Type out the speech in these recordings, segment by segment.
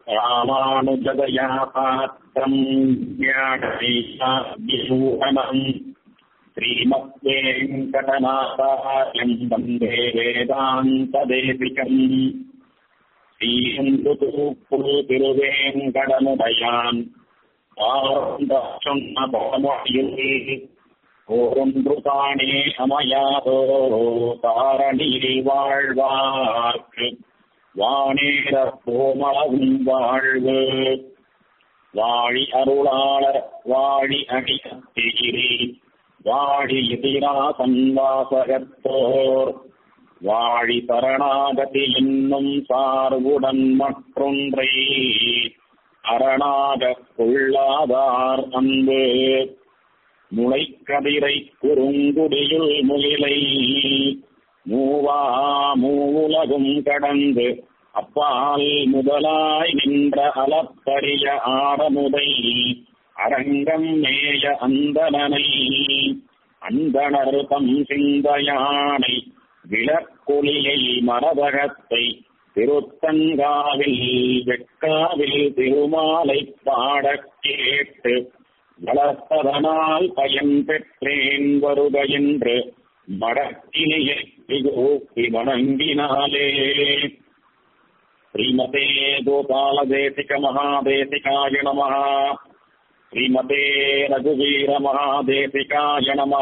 ராமானுஜதயா பாத்திரம் ஞானீஷாபியூஷணம் ஸ்ரீமத்வேங்கடநாதாயம் வந்தே வேதாந்ததேசிகம் ஸ்ரீஹந்துதூப்புரு திருவேங்கடமுடையான் சொன்ன போமொழியில் ஓரொன்று தானே அமையாதோ தாரணியில் வாழ்வார்க்கு வானேர போமளவும் வாழ்வு வாழி அருளாளர் வாழி அடி அத்திகிரி வாழி எதிராசன் வாசகத்தோர் வாழி சரணாகதி என்னும் சார்புடன் மற்றொன்றை அரணாகக் கொள்ளாதார் அன்பு முளைக்கதிரை குறுங்குடியுள் முகிலை மூவா மூவுலகும் கடந்து அப்பால் முதலாய் நின்ற அலப்பரிய ஆரமுதை அரங்கம் மேய அந்தனனை அந்தனர் தம் சிந்தையானை விளக்கொளியை மரபகத்தை திருத்தங்காவில் வெட்காவில் திருமாலை பாடக் கேட்டு வளர்ப்பதனால் பயன் பெற்றேன் வருக என்று மடக்கினையை விகூப்பி வணங்கினாலே ஸ்ரீமதே கோபால தேசிக மகாதேசிகாய நம ஸ்ரீமதே ரகுவீர மகாதேசிகாய நம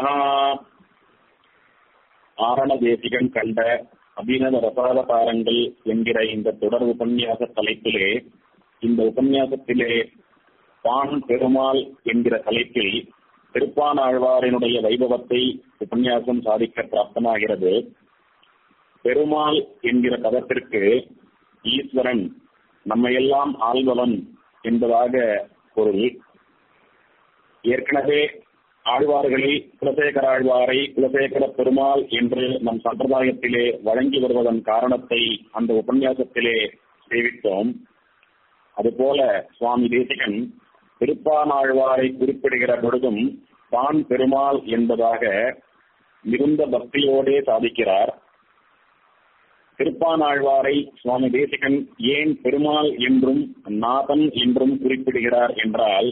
ஆரண தேசிகன் கண்ட அபிநவ ரசாவதாரங்கள் என்கிற இந்த தொடர் உபன்யாச தலைப்பிலே இந்த உபன்யாசத்திலே பான் பெருமாள் என்கிற தலைப்பில் திருப்பானாழ்வாரினுடைய வைபவத்தை உபன்யாசம் சாதிக்க பிராப்தமாகிறது பெருமாள் என்கிற பதத்திற்கு ஈஸ்வரன் நம்மையெல்லாம் ஆள்பவன் என்பதாக பொருள் ஏற்கனவே ஆழ்வார்களில் குலசேகர ஆழ்வாரை குலசேகர பெருமாள் என்று நம் சம்பிரதாயத்திலே வழங்கி வருவதன் காரணத்தை அந்த உபன்யாசத்திலே சேவித்தோம் அதுபோல சுவாமி தேசிகன் திருப்பானாழ்வாரை குறிப்பிடுகிற பொழுதும் தான் பெருமாள் என்பதாக மிகுந்த பக்தியோடே சாதிக்கிறார் திருப்பானாழ்வாரை சுவாமி தேசிகன் ஏன் பெருமாள் என்றும் நாதன் என்றும் குறிப்பிடுகிறார் என்றால்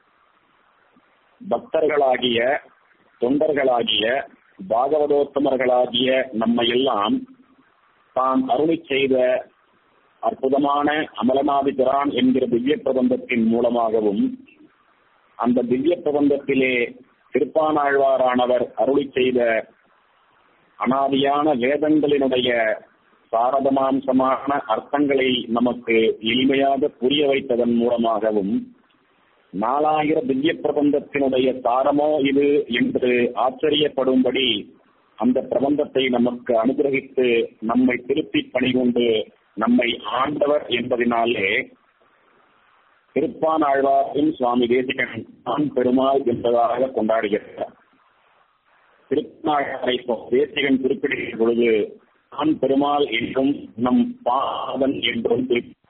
பக்தர்களாகிய தொண்டர்களாகிய பாகவதோத்தமர்களாகிய நம்மையெல்லாம் தான் அருளி செய்த அற்புதமான அமலநாதி பிரான் என்கிற திவ்ய பிரபந்தத்தின் மூலமாகவும் அந்த திவ்ய பிரபந்தத்திலே திருப்பானாழ்வாரானவர் அருளி செய்த அனாதியான வேதங்களினுடைய சாரதமாம்சமான அர்த்தங்களை நமக்கு எளிமையாக புரிய வைத்ததன் மூலமாகவும் நாலாயிர திவ்ய பிரபந்தத்தினுடைய சாரமோ இது என்று ஆச்சரியப்படும்படி அந்த பிரபந்தத்தை நமக்கு அனுகிரகித்து நம்மை திருப்பி பணிகொண்டு நம்மை ஆண்டவர் என்பதனாலே திருப்பான் ஆழ்வாரின் சுவாமி தேசிகன் தான் பெருமாள் என்பதாக கொண்டாடுகிறார் திருப்பாழ்வாரை தேசிகன் குறிப்பிடுகிற பொழுது தான் பெருமாள் என்றும் நம் பாதன் என்றும்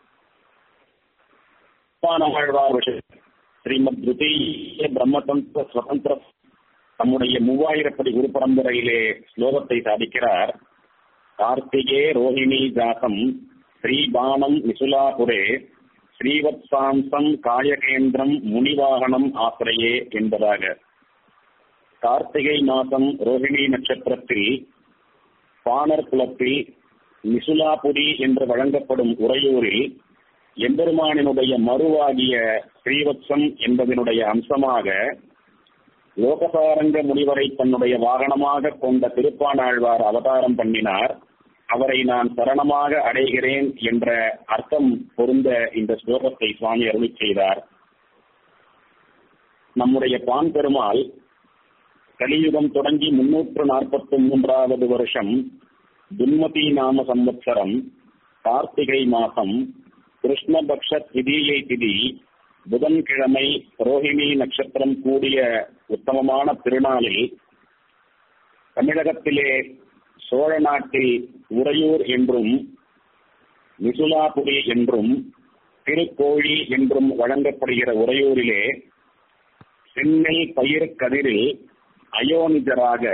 திருப்பானாழ்வார் ஸ்ரீமத் திருத்தீய பிரம்மதந்திர சுதந்திர தம்முடைய மூவாயிரப்படி குரு பரம்பரையிலே ஸ்லோகத்தை சாதிக்கிறார் கார்த்திகே ரோஹிணி ஜாசம் ஸ்ரீபானம் மிசுலாபுரே ஸ்ரீவத்சாம்சம் காயகேந்திரம் முனிவாகனம் ஆசிரையே என்பதாக கார்த்திகை மாதம் ரோஹிணி நட்சத்திரத்தில் பாணர் குலத்தில் மிசுலாபுரி என்று வழங்கப்படும் உறையூரில் எம்பெருமானினுடைய மறுவாகிய ஸ்ரீவத்சம் என்பதனுடைய அம்சமாக லோகசாரங்க முனிவரை தன்னுடைய வாகனமாக கொண்ட திருப்பானாழ்வார் அவதாரம் பண்ணினார் அவரை நான் சரணமாக அடைகிறேன் என்ற அர்த்தம் பொருந்த இந்த ஸ்லோகத்தை சுவாமி அருளி செய்தார் நம்முடைய பான் பெருமாள் கலியுகம் தொடங்கி முன்னூற்று நாற்பத்தி மூன்றாவது வருஷம் துன்மதி நாம சம்பத்சரம் கார்த்திகை மாசம் கிருஷ்ணபக்ஷ திதியை திதி புதன்கிழமை ரோஹிணி நட்சத்திரம் கூடிய உத்தமமான திருநாளில் தமிழகத்திலே சோழ நாட்டில் உறையூர் என்றும் மிசுலாபுரி என்றும் திருக்கோழி என்றும் வழங்கப்படுகிற உறையூரிலே சென்னை பயிர் கதிரில் அயோனிஜராக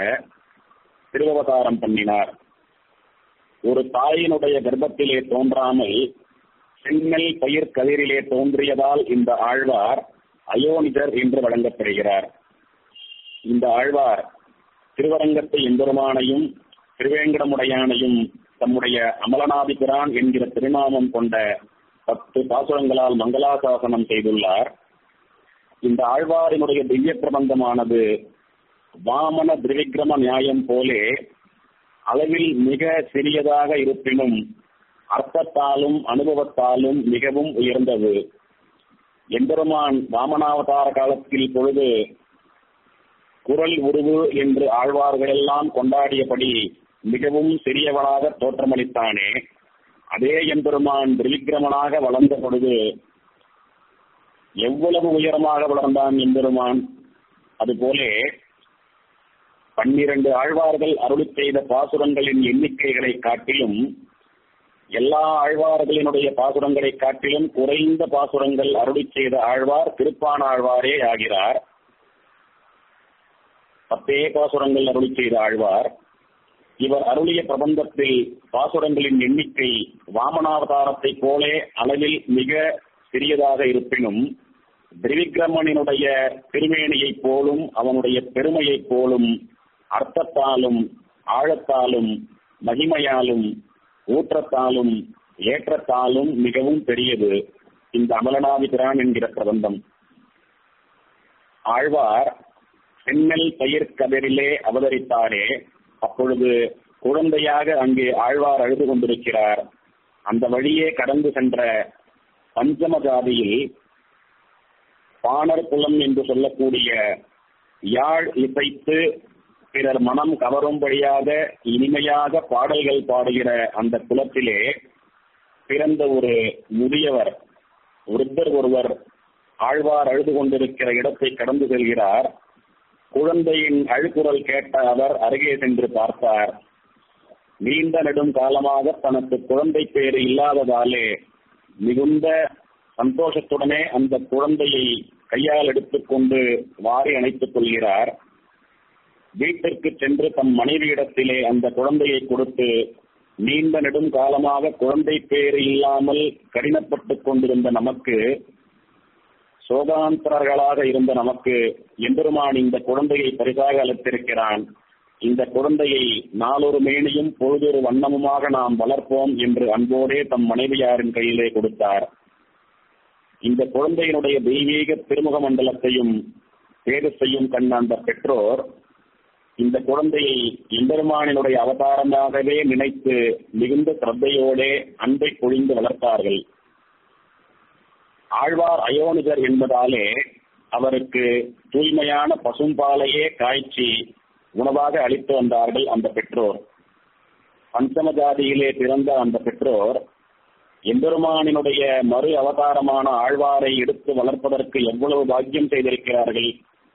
திருவவதாரம் பண்ணினார் ஒரு தாயினுடைய கர்ப்பத்திலே தோன்றாமல் சென்னல் பயிர் கதிரிலே தோன்றியதால் இந்த ஆழ்வார் அயோனிதர் என்று வழங்கப்படுகிறார் இந்த ஆழ்வார் திருவரங்கத்தை எம்பெருமானையும் திருவேங்கடமுடையானையும் தம்முடைய அமலநாதிபிரான் என்கிற திருநாமம் கொண்ட பத்து பாசுரங்களால் மங்களாசாசனம் செய்துள்ளார் இந்த ஆழ்வாரினுடைய திவ்ய பிரபந்தமானது வாமன திரிவிக்ரம நியாயம் போலே அளவில் மிக சிறியதாக இருப்பினும் அர்த்தத்தாலும் அனுபவத்தாலும் மிகவும் உயர்ந்தது எம்பெருமான் வாமனாவதார காலத்தில் பொழுது குரல் உருவு என்று ஆழ்வார்களெல்லாம் கொண்டாடியபடி மிகவும் சிறியவனாக தோற்றமளித்தானே அதே எம்பெருமான் திரிவிக்ரமனாக வளர்ந்த பொழுது எவ்வளவு உயரமாக வளர்ந்தான் எம்பெருமான் அதுபோலே பன்னிரண்டு ஆழ்வார்கள் அருளி செய்த பாசுரங்களின் எண்ணிக்கைகளை காட்டிலும் எல்லா ஆழ்வார்களினுடைய பாசுரங்களை காட்டிலும் குறைந்த பாசுரங்கள் அருளி செய்த ஆழ்வார் திருப்பான ஆழ்வாரே ஆகிறார் பத்தே பாசுரங்கள் அருளி செய்த ஆழ்வார் இவர் அருளிய பிரபந்தத்தில் பாசுரங்களின் எண்ணிக்கை வாமனாவதாரத்தை போலே அளவில் மிக சிறியதாக இருப்பினும் திரிவிக்ரமனினுடைய திருமேனியைப் போலும் அவனுடைய பெருமையைப் போலும் அர்த்தத்தாலும் ஆழத்தாலும் மகிமையாலும் ஊற்றத்தாலும் ஏற்றத்தாலும் மிகவும் பெரியது இந்த அமலநாதிபிரான் என்கிற பிரபந்தம் ஆழ்வார் சென்னல் பயிர் கதிரிலே அவதரித்தாரே அப்பொழுது குழந்தையாக அங்கே ஆழ்வார் அழுது கொண்டிருக்கிறார் அந்த வழியே கடந்து சென்ற பஞ்சம ஜாதியில் பாணர் குலம் என்று சொல்லக்கூடிய யாழ் இசைத்து பிறர் மனம் கவரும்படியாக இனிமையாக பாடல்கள் பாடுகிற அந்த குலத்திலே பிறந்த ஒரு முதியவர் விருத்தர் ஒருவர் ஆழ்வார் அழுது கொண்டிருக்கிற இடத்தை கடந்து செல்கிறார் குழந்தையின் அழுக்குரல் கேட்ட அவர் அருகே சென்று பார்த்தார் நீண்ட நெடும் காலமாக தனக்கு குழந்தை பேரு இல்லாததாலே மிகுந்த சந்தோஷத்துடனே அந்த குழந்தையை கையால் எடுத்துக்கொண்டு வாரி அணைத்துக் கொள்கிறார் வீட்டிற்கு சென்று தம் மனைவியிடத்திலே அந்த குழந்தையை கொடுத்து நீண்ட நெடும் காலமாக குழந்தை பேறு இல்லாமல் கடினப்பட்டுக் கொண்டிருந்த நமக்கு சோகாந்தரர்களாக இருந்த நமக்கு எம்பெருமான் இந்த குழந்தையை பரிசாக அளித்திருக்கிறான் இந்த குழந்தையை நாளொரு மேனியும் பொழுதொரு வண்ணமுமாக நாம் வளர்ப்போம் என்று அன்போடே தம் மனைவியாரின் கையிலே கொடுத்தார் இந்த குழந்தையினுடைய தெய்வீக திருமுக மண்டலத்தையும் தேஜஸையும் கண்ட அந்த பெற்றோர் இந்த குழந்தையை எம்பெருமானினுடைய அவதாரமாகவே நினைத்து மிகுந்த சிரத்தையோடே அன்பை பொழிந்து வளர்த்தார்கள் ஆழ்வார் அயோனிகர் என்பதாலே அவருக்கு தூய்மையான பசும்பாலையே காய்ச்சி உணவாக அளித்து வந்தார்கள் அந்த பெற்றோர் பஞ்சம ஜாதியிலே பிறந்த அந்த பெற்றோர் எம்பெருமானினுடைய மறு அவதாரமான ஆழ்வாரை எடுத்து வளர்ப்பதற்கு எவ்வளவு பாக்கியம் செய்திருக்கிறார்கள்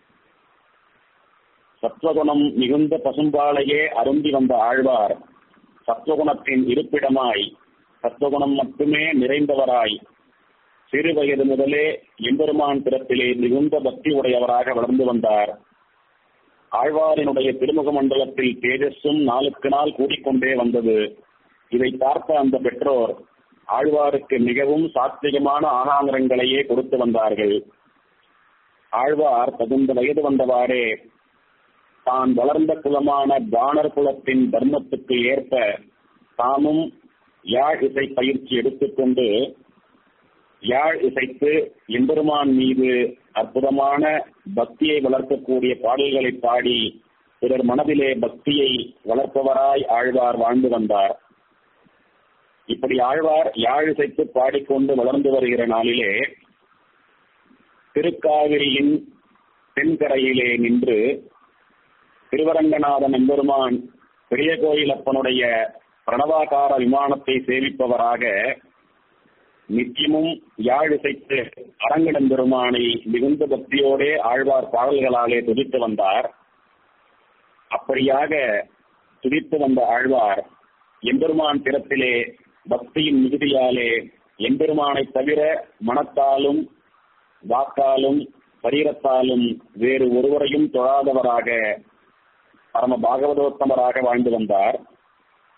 சத்வகுணம் மிகுந்த பசும்பாலையே அருந்தி வந்த ஆழ்வார் சத்வகுணத்தின் இருப்பிடமாய் சத்வகுணம் மட்டுமே நிறைந்தவராய் சிறு வயது முதலே எம்பெருமான் பிறப்பிலே மிகுந்த பக்தி உடையவராக வளர்ந்து வந்தார் ஆழ்வாரினுடைய திருமுக மண்டலத்தில் தேஜஸும் நாளுக்கு நாள் கூடிக்கொண்டே வந்தது இதை பார்த்த அந்த பெற்றோர் ஆழ்வாருக்கு மிகவும் சாத்விகமான ஆகாரங்களையே கொடுத்து வந்தார்கள் ஆழ்வார் தகுந்த வயது வந்தவாறே தான் வளர்ந்த குலமான பாணர் குலத்தின் தர்மத்துக்கு ஏற்ப தாமும் யாழ் இசை பயிற்சி எடுத்துக்கொண்டு யாழ் இசைத்து எம்பெருமான் மீது அற்புதமான பக்தியை வளர்க்கக்கூடிய பாடல்களை பாடி பிறர் மனதிலே பக்தியை வளர்ப்பவராய் ஆழ்வார் வாழ்ந்து வந்தார் இப்படி ஆழ்வார் யாழ் இசைத்து பாடிக்கொண்டு வளர்ந்து வருகிற நாளிலே திருக்காவிரியின் தென்கரையிலே நின்று திருவரங்கநாதன் எம்பெருமான் பெரிய கோயிலப்பனுடைய பிரணவாகார விமானத்தை சேவிப்பவராக நித்தியமும் யாழ் இசைத்து அரங்கடம் பெருமானை மிகுந்த பக்தியோடே ஆழ்வார் பாடல்களாலே துதித்து வந்தார் அப்படியாக துதித்து வந்த ஆழ்வார் எம்பெருமான் திறத்திலே பக்தியின் மிகுதியாலே எம்பெருமானை தவிர மனத்தாலும் வாக்காலும் சரீரத்தாலும் வேறு ஒருவரையும் தொழாதவராக பரம பாகவதோத்தமராக வாழ்ந்து வந்தார்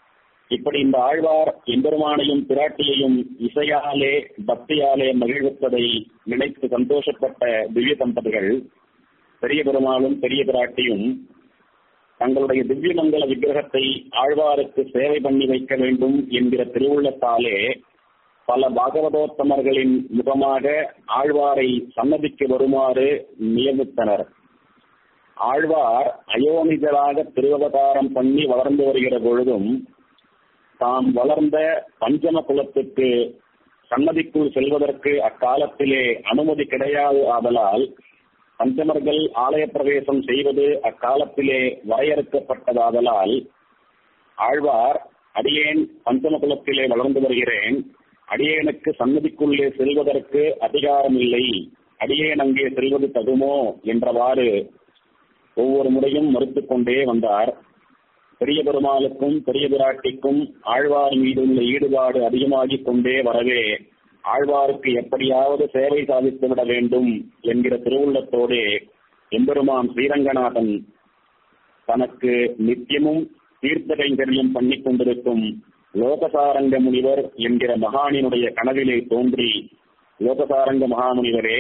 இப்படி இந்த ஆழ்வார் எம்பெருமானையும் பிராட்டியையும் இசையாலே பக்தியாலே மகிழ்விப்பதை நினைத்து சந்தோஷப்பட்ட திவ்ய தம்பதிகள் பெரிய பெருமாளும் பெரிய பிராட்டியும் தங்களுடைய திவ்ய மங்கள விக்கிரகத்தை ஆழ்வாருக்கு சேவை பண்ணி வைக்க வேண்டும் என்கிற திருவுள்ளத்தாலே பல பாகவதோத்தமர்களின் முகமாக ஆழ்வாரை சன்னதிக்கு வருமாறு நியமித்தனர் ஆழ்வார் அயோனிதராக திருவவதாரம் பண்ணி வளர்ந்து வருகிற பொழுதும் தாம் வளர்ந்த பஞ்சம குலத்துக்கு சன்னதிக்குள் செல்வதற்கு அக்காலத்திலே அனுமதி கிடையாது ஆதலால் பஞ்சமர்கள் ஆலய பிரவேசம் செய்வது அக்காலத்திலே வரையறுக்கப்பட்டதாதலால் ஆழ்வார் அடியேன் பஞ்சம குலத்திலே வளர்ந்து வருகிறேன் அடியேனுக்கு சன்னதிக்குள்ளே செல்வதற்கு அதிகாரம் இல்லை அடியேன் அங்கே செல்வது தகுமோ என்றவாறு ஒவ்வொரு முறையும் மறுத்துக் கொண்டே வந்தார் பெரிய பெருமாளுக்கும் பெரிய பிராட்டிக்கும் ஆழ்வார் மீது உள்ள ஈடுபாடு அதிகமாகிக் கொண்டே வரவே ஆழ்வாருக்கு எப்படியாவது சேவை சாதித்து விட வேண்டும் என்கிற திருவுள்ளத்தோடே எம்பெருமான் ஸ்ரீரங்கநாதன் தனக்கு நித்தியமும் தீர்த்த கைங்கரியம் பண்ணிக் கொண்டிருக்கும் லோகசாரங்க முனிவர் என்கிற மகானினுடைய கனவிலே தோன்றி லோகசாரங்க மகாமுனிவரே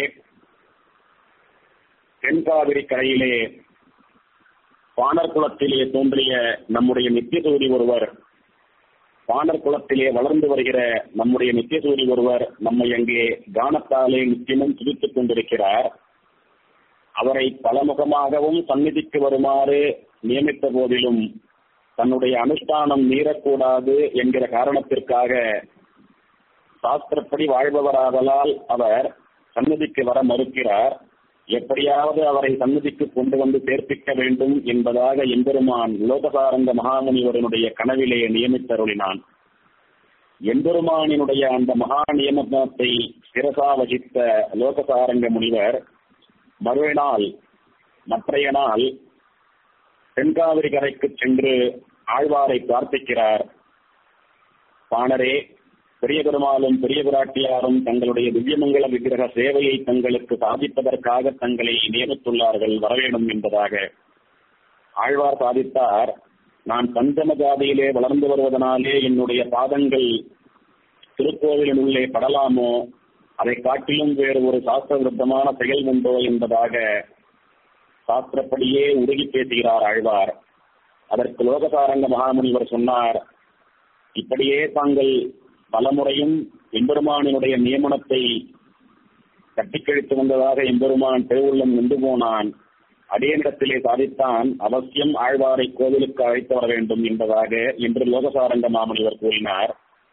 தென்காவிரி கரையிலே பாணர் குலத்திலே தோன்றிய நம்முடைய நித்தியசூரி ஒருவர் பாணர் குலத்திலே வளர்ந்து வருகிற நம்முடைய நித்தியசூரி ஒருவர் நம்மை அங்கே கானத்தாலே நித்தியமும் துதித்துக் கொண்டிருக்கிறார் அவரை பலமுகமாகவும் சந்நிதிக்கு வருமாறு நியமித்த போதிலும் தன்னுடைய அனுஷ்டானம் மீறக்கூடாது என்கிற காரணத்திற்காக சாஸ்திரப்படி வாழ்பவராதலால் அவர் சன்னதிக்கு வர மறுக்கிறார் எப்படியாவது அவரை சன்னதிக்கு கொண்டு வந்து சேர்ப்பிக்க வேண்டும் என்பதாக எம்பெருமான் லோகசாரங்க மகாமுனிவரனுடைய கனவிலே நியமித்தருளினான் எம்பெருமானினுடைய அந்த மகா நியமனத்தை சிரசா வகித்த லோகசாரங்க முனிவர் மறுநாள் மற்றைய நாள் தென்காவிரி கரைக்கு சென்று ஆழ்வாரை பிரார்த்திக்கிறார் பாணரே பெரிய பெருமாளும் பெரிய பிராட்டியாரும் தங்களுடைய திவ்யமங்கல விக்கிரக சேவையை தங்களுக்கு சாதிப்பதற்காக தங்களை நியமித்துள்ளார்கள் வரவேண்டும் என்பதாக ஆழ்வார் சாதித்தார் நான் பஞ்சம ஜாதியிலே வளர்ந்து வருவதனாலே என்னுடைய பாதங்கள் திருக்கோவிலின் உள்ளே படலாமோ அதை காட்டிலும் வேறு ஒரு சாஸ்திர விருத்தமான செயல் உண்டோ என்பதாக சாஸ்திரப்படியே உருகி பேசுகிறார் ஆழ்வார் அதற்கு லோகசாரங்க மகாமுனிவர் சொன்னார் இப்படியே தாங்கள் பலமுறையும் எம்பெருமானினுடைய நியமனத்தை கட்டிக்கழித்து வந்ததாக எம்பெருமான் திருவுள்ளம் நின்று போனான் அடியனிடத்திலே சாதித்தான் அவசியம் ஆழ்வாரை கோவிலுக்கு அழைத்து வர வேண்டும் என்பதாக என்று லோகசாரங்க மாமுனிவர் கூறினார்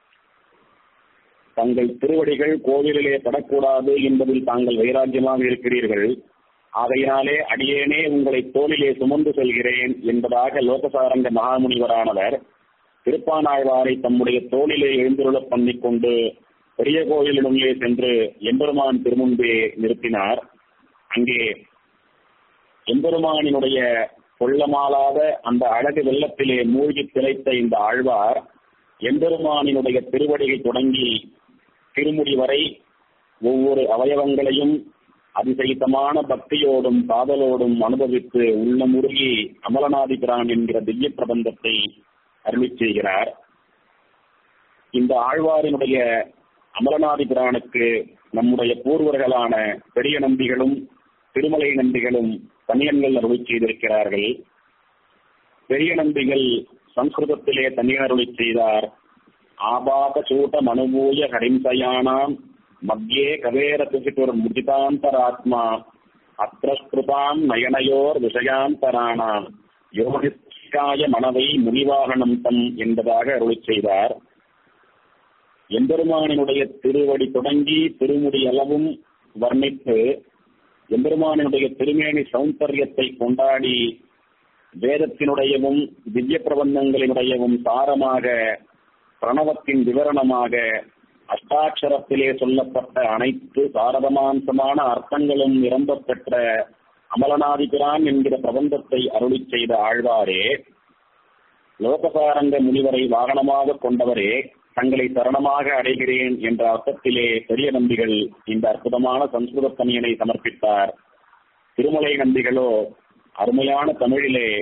தங்கள் திருவடிகள் கோவிலிலே படக்கூடாது என்பதில் தாங்கள் வைராக்கியமாக இருக்கிறீர்கள் ஆகையினாலே அடியேனே உங்களை தோளிலே சுமந்து செல்கிறேன் என்பதாக லோகசாரங்க மகாமுனிவரானவர் திருப்பானாழ்வாரை தம்முடைய தோளிலே எழுந்துருளப் பண்ணிக் கொண்டு பெரிய கோயிலினுள்ளே சென்று எம்பெருமான் திருமுன்பே நிறுத்தினார் அங்கே எம்பெருமானினுடைய கொள்ளமாலாத அந்த அழகு வெள்ளத்திலே மூழ்கி திளைத்த இந்த ஆழ்வார் எம்பெருமானினுடைய திருவடியை தொடங்கி திருமுடி வரை ஒவ்வொரு அவயவங்களையும் அதிசயித்தமான பக்தியோடும் காதலோடும் அனுபவித்து உள்ளமுருகி அமலநாதிபிரான் என்கிற திவ்ய பிரபந்தத்தை அருளி செய்கிறார் இந்த ஆழ்வாரினுடைய அமலநாதி பிரானுக்கு நம்முடைய பூர்வர்களான பெரிய நம்பிகளும் திருமலை நம்பிகளும் தனியன்கள் அருளி செய்திருக்கிறார்கள் பெரிய நம்பிகள் சம்ஸ்கிருதத்திலே தனியன் அருளி செய்தார் ஆபாத சூட்டம் அனுபூய ஹரிம்சயானாம் மத்தியே கவேர துசிட்டுர் முதிதாந்தராத்மா அத்திரஸ்கிருதாம் நயனயோர் விஷயாந்தரானாம் யோகிக்காய மனதை முனிவாகனம் தம் என்பதாக அருளி செய்தார் எம்பெருமானினுடைய திருவடி தொடங்கி திருமுடி அளவும் வர்ணித்து எம்பெருமானினுடைய திருமேனி சௌந்தரியத்தை கொண்டாடி வேதத்தினுடையவும் திவ்ய பிரபந்தங்களினுடையவும் சாரமாக பிரணவத்தின் விவரணமாக அஷ்டாட்சரத்திலே சொல்லப்பட்ட அனைத்து சாரதமாம்சமான அர்த்தங்களும் நிரம்ப பெற்ற அமலநாதிபிரான் என்கிற பிரபந்தத்தை அருளி செய்த ஆழ்வாரே லோகசாரங்க முனிவரை வாகனமாக கொண்டவரே தங்களை சரணமாக அடைகிறேன் என்ற அர்த்தத்திலே பெரிய நம்பிகள் இந்த அற்புதமான சம்ஸ்கிருத தனியனை சமர்ப்பித்தார் திருமலை நம்பிகளோ அருமையான தமிழிலே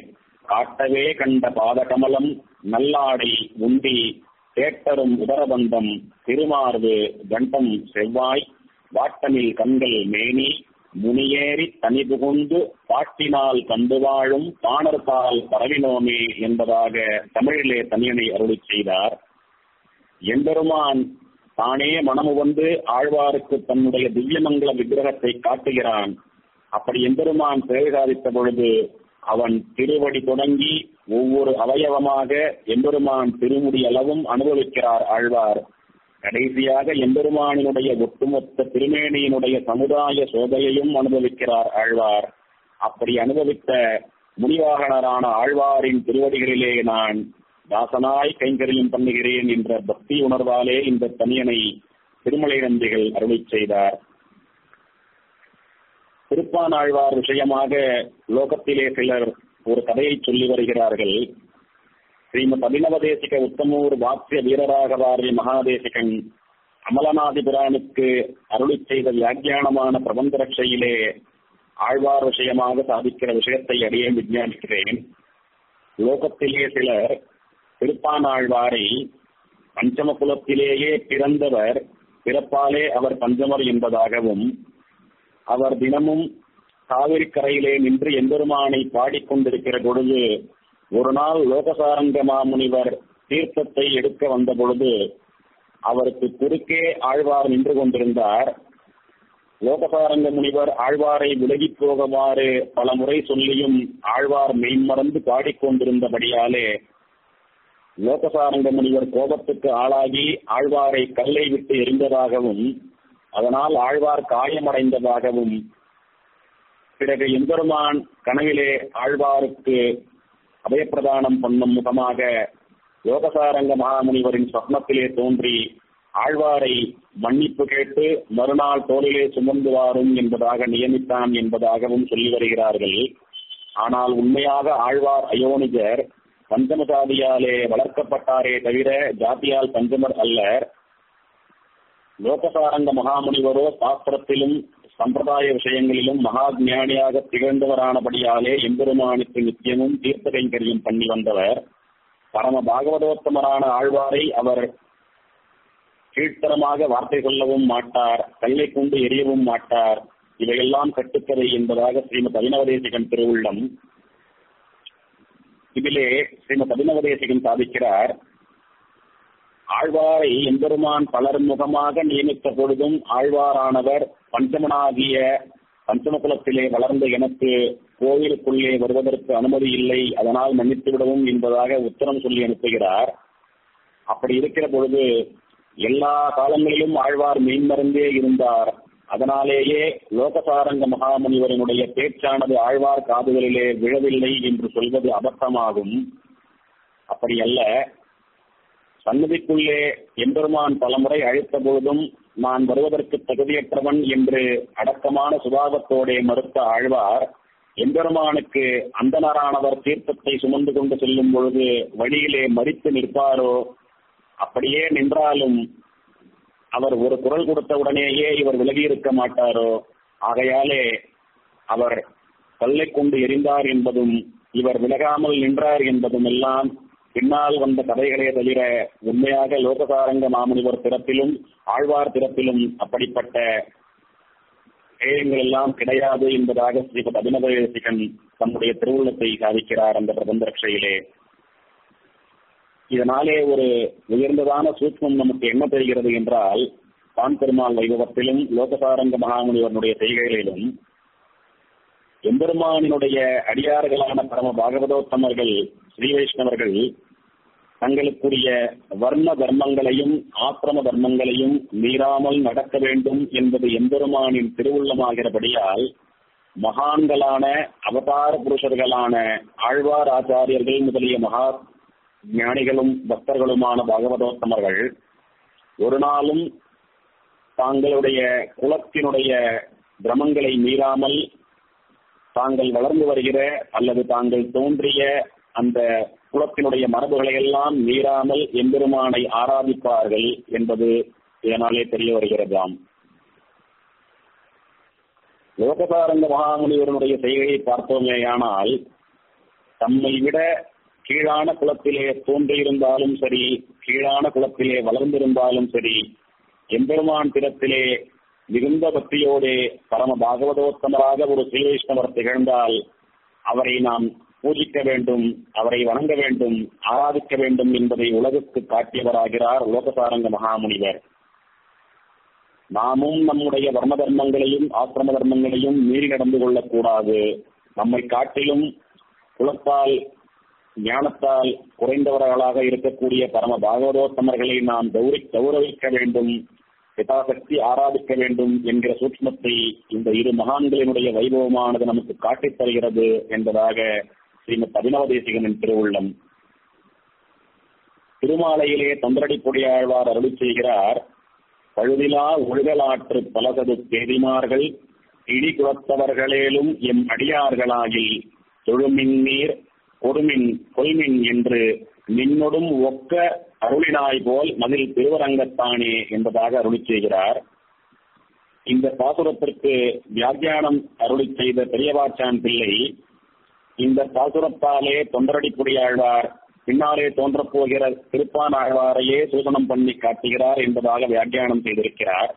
காட்டவே கண்ட பாதகமலம் நல்லாடை உண்டி தேட்டரும் உதரபந்தம் திருமார்பு கண்டம் செவ்வாய் வாட்டமில் கண்கள் மேனி முனியேறி தனி புகுந்து பாட்டினால் கண்டு வாழும் பாணர்பால் பரவினோமே என்பதாக தமிழிலே தனியனை அருளி செய்தார் எம்பெருமான் தானே மனமு வந்து ஆழ்வாருக்கு தன்னுடைய திவ்யமங்கல விக்கிரகத்தை காட்டுகிறான் அப்படி எம்பெருமான் சேவை சாதித்த பொழுது அவன் திருவடி தொடங்கி ஒவ்வொரு அவயவமாக எம்பெருமான் திருமுடி அளவும் அனுபவிக்கிறார் ஆழ்வார் கடைசியாக எம்பெருமானினுடைய ஒட்டுமொத்த திருமேனியினுடைய சமுதாய சோதையையும் அனுபவிக்கிறார் ஆழ்வார் அப்படி அனுபவித்த முனிவாகனரான ஆழ்வாரின் திருவடிகளிலே நான் தாசனாய் கைங்கரியம் பண்ணுகிறேன் என்ற பக்தி உணர்வாலே இந்த தனியனை திருமலை நந்திகள் அருளி செய்தார் திருப்பானாழ்வார் விஷயமாக லோகத்திலே சிலர் ஒரு கதையை சொல்லி வருகிறார்கள் ஸ்ரீமத் அபினவதேசிக உத்தமூர் வாக்கிய வீரராகவாரிய மகாதேசிகன் அமலநாதி புராணுக்கு அருளி செய்த வியாக்கியானமான பிரபந்த ரட்சையிலே ஆழ்வார் விஷயமாக சாதிக்கிற விஷயத்தை அடியே விஞ்ஞானிக்கிறேன் லோகத்திலே சிலர் திருப்பானாழ்வாரை பஞ்சம குலத்திலேயே பிறந்தவர் பிறப்பாலே அவர் பஞ்சமர் என்பதாகவும் அவர் தினமும் காவிரி கரையிலே நின்று எம்பெருமானை பாடிக்கொண்டிருக்கிற பொழுது ஒரு நாள் லோகசாரங்க மாமுனிவர் தீர்த்தத்தை எடுக்க வந்த பொழுது அவருக்கு குறுக்கே ஆழ்வார் நின்று கொண்டிருந்தார் லோகசாரங்க முனிவர் ஆழ்வாரை விலகி போகுமாறு பல முறை சொல்லியும் ஆழ்வார் மெய்மறந்து பாடிக்கொண்டிருந்தபடியாலே லோகசாரங்க முனிவர் கோபத்துக்கு ஆளாகி ஆழ்வாரை கல்லை விட்டு எரிந்ததாகவும் அதனால் ஆழ்வார் காயமடைந்ததாகவும் பிறகு எம்பெருமான் கனவிலே ஆழ்வாருக்கு அபயப்பிரதானம் பண்ணும் முகமாக யோகசாரங்க மகாமுனிவரின் சொப்னத்திலே தோன்றி ஆழ்வாரை மன்னிப்பு கேட்டு மறுநாள் தோளிலே சுமந்து வாரும் என்பதாக நியமித்தான் என்பதாகவும் சொல்லி வருகிறார்கள் ஆனால் உண்மையாக ஆழ்வார் அயோனிஜர் பஞ்சமசாதியாலே வளர்க்கப்பட்டாரே தவிர ஜாத்தியால் பஞ்சமர் அல்லர் லோகசாரங்க மகாமுனிவரோ சாஸ்திரத்திலும் சம்பிரதாய விஷயங்களிலும் மகா ஞானியாக திகழ்ந்தவரானபடியாலே எம்பெருமானுக்கு நித்தியமும் தீர்த்த கைங்கரியம் பண்ணி வந்தவர் பரம பாகவதோத்தமரான ஆழ்வாரை அவர் கீழ்த்தரமாக வார்த்தை சொல்லவும் மாட்டார் கல்லை கொண்டு எரியவும் மாட்டார் இவையெல்லாம் கட்டுக்கதை என்பதாக ஸ்ரீமத் அபினவதேசிகன் திருவுள்ளம் இதிலே ஸ்ரீமத் அபினவதேசிகன் சாதிக்கிறார் ஆழ்வாரை எம்பெருமான் பலர் முகமாக நியமித்த பொழுதும் ஆழ்வாரானவர் பஞ்சமனாகிய பஞ்சமகுலத்திலே வளர்ந்த எனக்கு கோவிலுக்குள்ளே வருவதற்கு அனுமதி இல்லை அதனால் மன்னித்து விடவும் என்பதாக உத்தரம் சொல்லி அனுப்புகிறார் அப்படி இருக்கிற பொழுது எல்லா காலங்களிலும் ஆழ்வார் மெய்மறந்தே இருந்தார் அதனாலேயே லோகசாரங்க மகாமுனிவரினுடைய பேச்சானது ஆழ்வார் காதுகளிலே விழவில்லை என்று சொல்வது அபத்தமாகும் அப்படி அல்ல சன்னதிக்குள்ளே எம்பெருமான் பலமுறை அழைத்த பொழுதும் நான் வருவதற்கு தகுதியற்றவன் என்று அடக்கமான சுபாவத்தோடே மறுத்த ஆழ்வார் எம்பெருமானுக்கு அந்தனரானவர் தீர்த்தத்தை சுமந்து கொண்டு செல்லும் பொழுது வழியிலே மறித்து நிற்பாரோ அப்படியே நின்றாலும் அவர் ஒரு குரல் கொடுத்த உடனேயே இவர் விலகி இருக்க மாட்டாரோ ஆகையாலே அவர் கல்லை கொண்டு எரிந்தார் என்பதும் இவர் விலகாமல் நின்றார் என்பதும் எல்லாம் பின்னால் வந்த கதைகளே தவிர உண்மையாக லோகசாரங்க மாமுனிவர் பிறப்பிலும் ஆழ்வார் பிறப்பிலும் அப்படிப்பட்ட விஷயங்கள் எல்லாம் கிடையாது என்பதாக ஸ்ரீபத் அபினவசிகன் தன்னுடைய திருவுள்ளத்தை சாதிக்கிறார் அந்த பிரபந்த ரட்சையிலே இதனாலே ஒரு உயர்ந்ததான சூட்சம் நமக்கு என்ன தெரிகிறது என்றால் தான் பெருமாள் வைபவத்திலும் லோகசாரங்க மகாமுனிவனுடைய செய்கைகளிலும் எம்பெருமானினுடைய அடியார்களான பரம பாகவதோத்தமர்கள் ஸ்ரீ வைஷ்ணவர்கள் தங்களுக்குரிய வர்ண தர்மங்களையும் ஆசிரம தர்மங்களையும் மீறாமல் நடக்க வேண்டும் என்பது எம்பெருமானின் திருவுள்ளமாகிறபடியால் மகான்களான அவதார புருஷர்களான ஆழ்வார் ஆச்சாரியர்கள் முதலிய மகா ஞானிகளும் பக்தர்களுமான பாகவதோத்தமர்கள் ஒரு நாளும் தாங்களுடைய குலத்தினுடைய கிரமங்களை மீறாமல் தாங்கள் வளர்ந்து வருகிற அல்லது தாங்கள் தோன்றிய அந்த குலத்தினுடைய மரபுகளை எல்லாம் மீறாமல் எம்பெருமானை ஆராதிப்பார்கள் என்பது இதனாலே தெரிய வருகிறதாம் லோகசாரங்க மகாமுனிவருடைய செய்கையை பார்த்தோமேயானால் தம்மை விட கீழான குலத்திலே தோன்றியிருந்தாலும் சரி கீழான குலத்திலே வளர்ந்திருந்தாலும் சரி எம்பெருமான் திறத்திலே மிகுந்த பக்தியோடே பரம பாகவதோத்தமராக ஒரு ஸ்ரீ வைஷ்ணவர் திகழ்ந்தால் அவரை நாம் பூஜிக்க வேண்டும் அவரை வணங்க வேண்டும் ஆராதிக்க வேண்டும் என்பதை உலகுக்கு காட்டியவராகிறார் லோகசாரங்க மகாமுனிவர் நாமும் நம்முடைய வர்ம தர்மங்களையும் ஆசிரம தர்மங்களையும் மீறி நடந்து கொள்ளக்கூடாது நம்மை காட்டிலும் குலத்தால் ஞானத்தால் குறைந்தவர்களாக இருக்கக்கூடிய பரம பாகவதோத்தமர்களை நாம் கௌரி கௌரவிக்க வேண்டும் யதாசக்தி ஆராதிக்க வேண்டும் என்கிற சூட்சமத்தை இந்த இரு மகான்களினுடைய வைபவமானது நமக்கு காட்டித் தருகிறது என்பதாக ஸ்ரீமத் அபினவ தேசிகனின் திருவுள்ளம் திருமாலையிலே தொந்தரடி பொடியாழ்வார் அருளி செய்கிறார் பழுதிலா ஒழுகலாற்று பலகது தேதிமார்கள் இடி குலத்தவர்களேலும் எம் அடியார்களாகில் தொழுமின் நீர் கொடுமின் கொல்மின் என்று நின்னொடும் ஒக்க அருளினாய் போல் மதில் திருவரங்கத்தானே என்பதாக அருளி செய்கிறார் இந்த பாசுரத்திற்கு வியாக்கியானம் அருளி செய்த பெரியவாச்சான் பிள்ளை இந்த பாசுரத்தாலே தொண்டரடிப்புடியாழ்வார் பின்னாலே தோன்றப் போகிற திருப்பான் ஆழ்வாரையே சூசனம் பண்ணி காட்டுகிறார் என்பதாக வியாக்கியானம் செய்திருக்கிறார்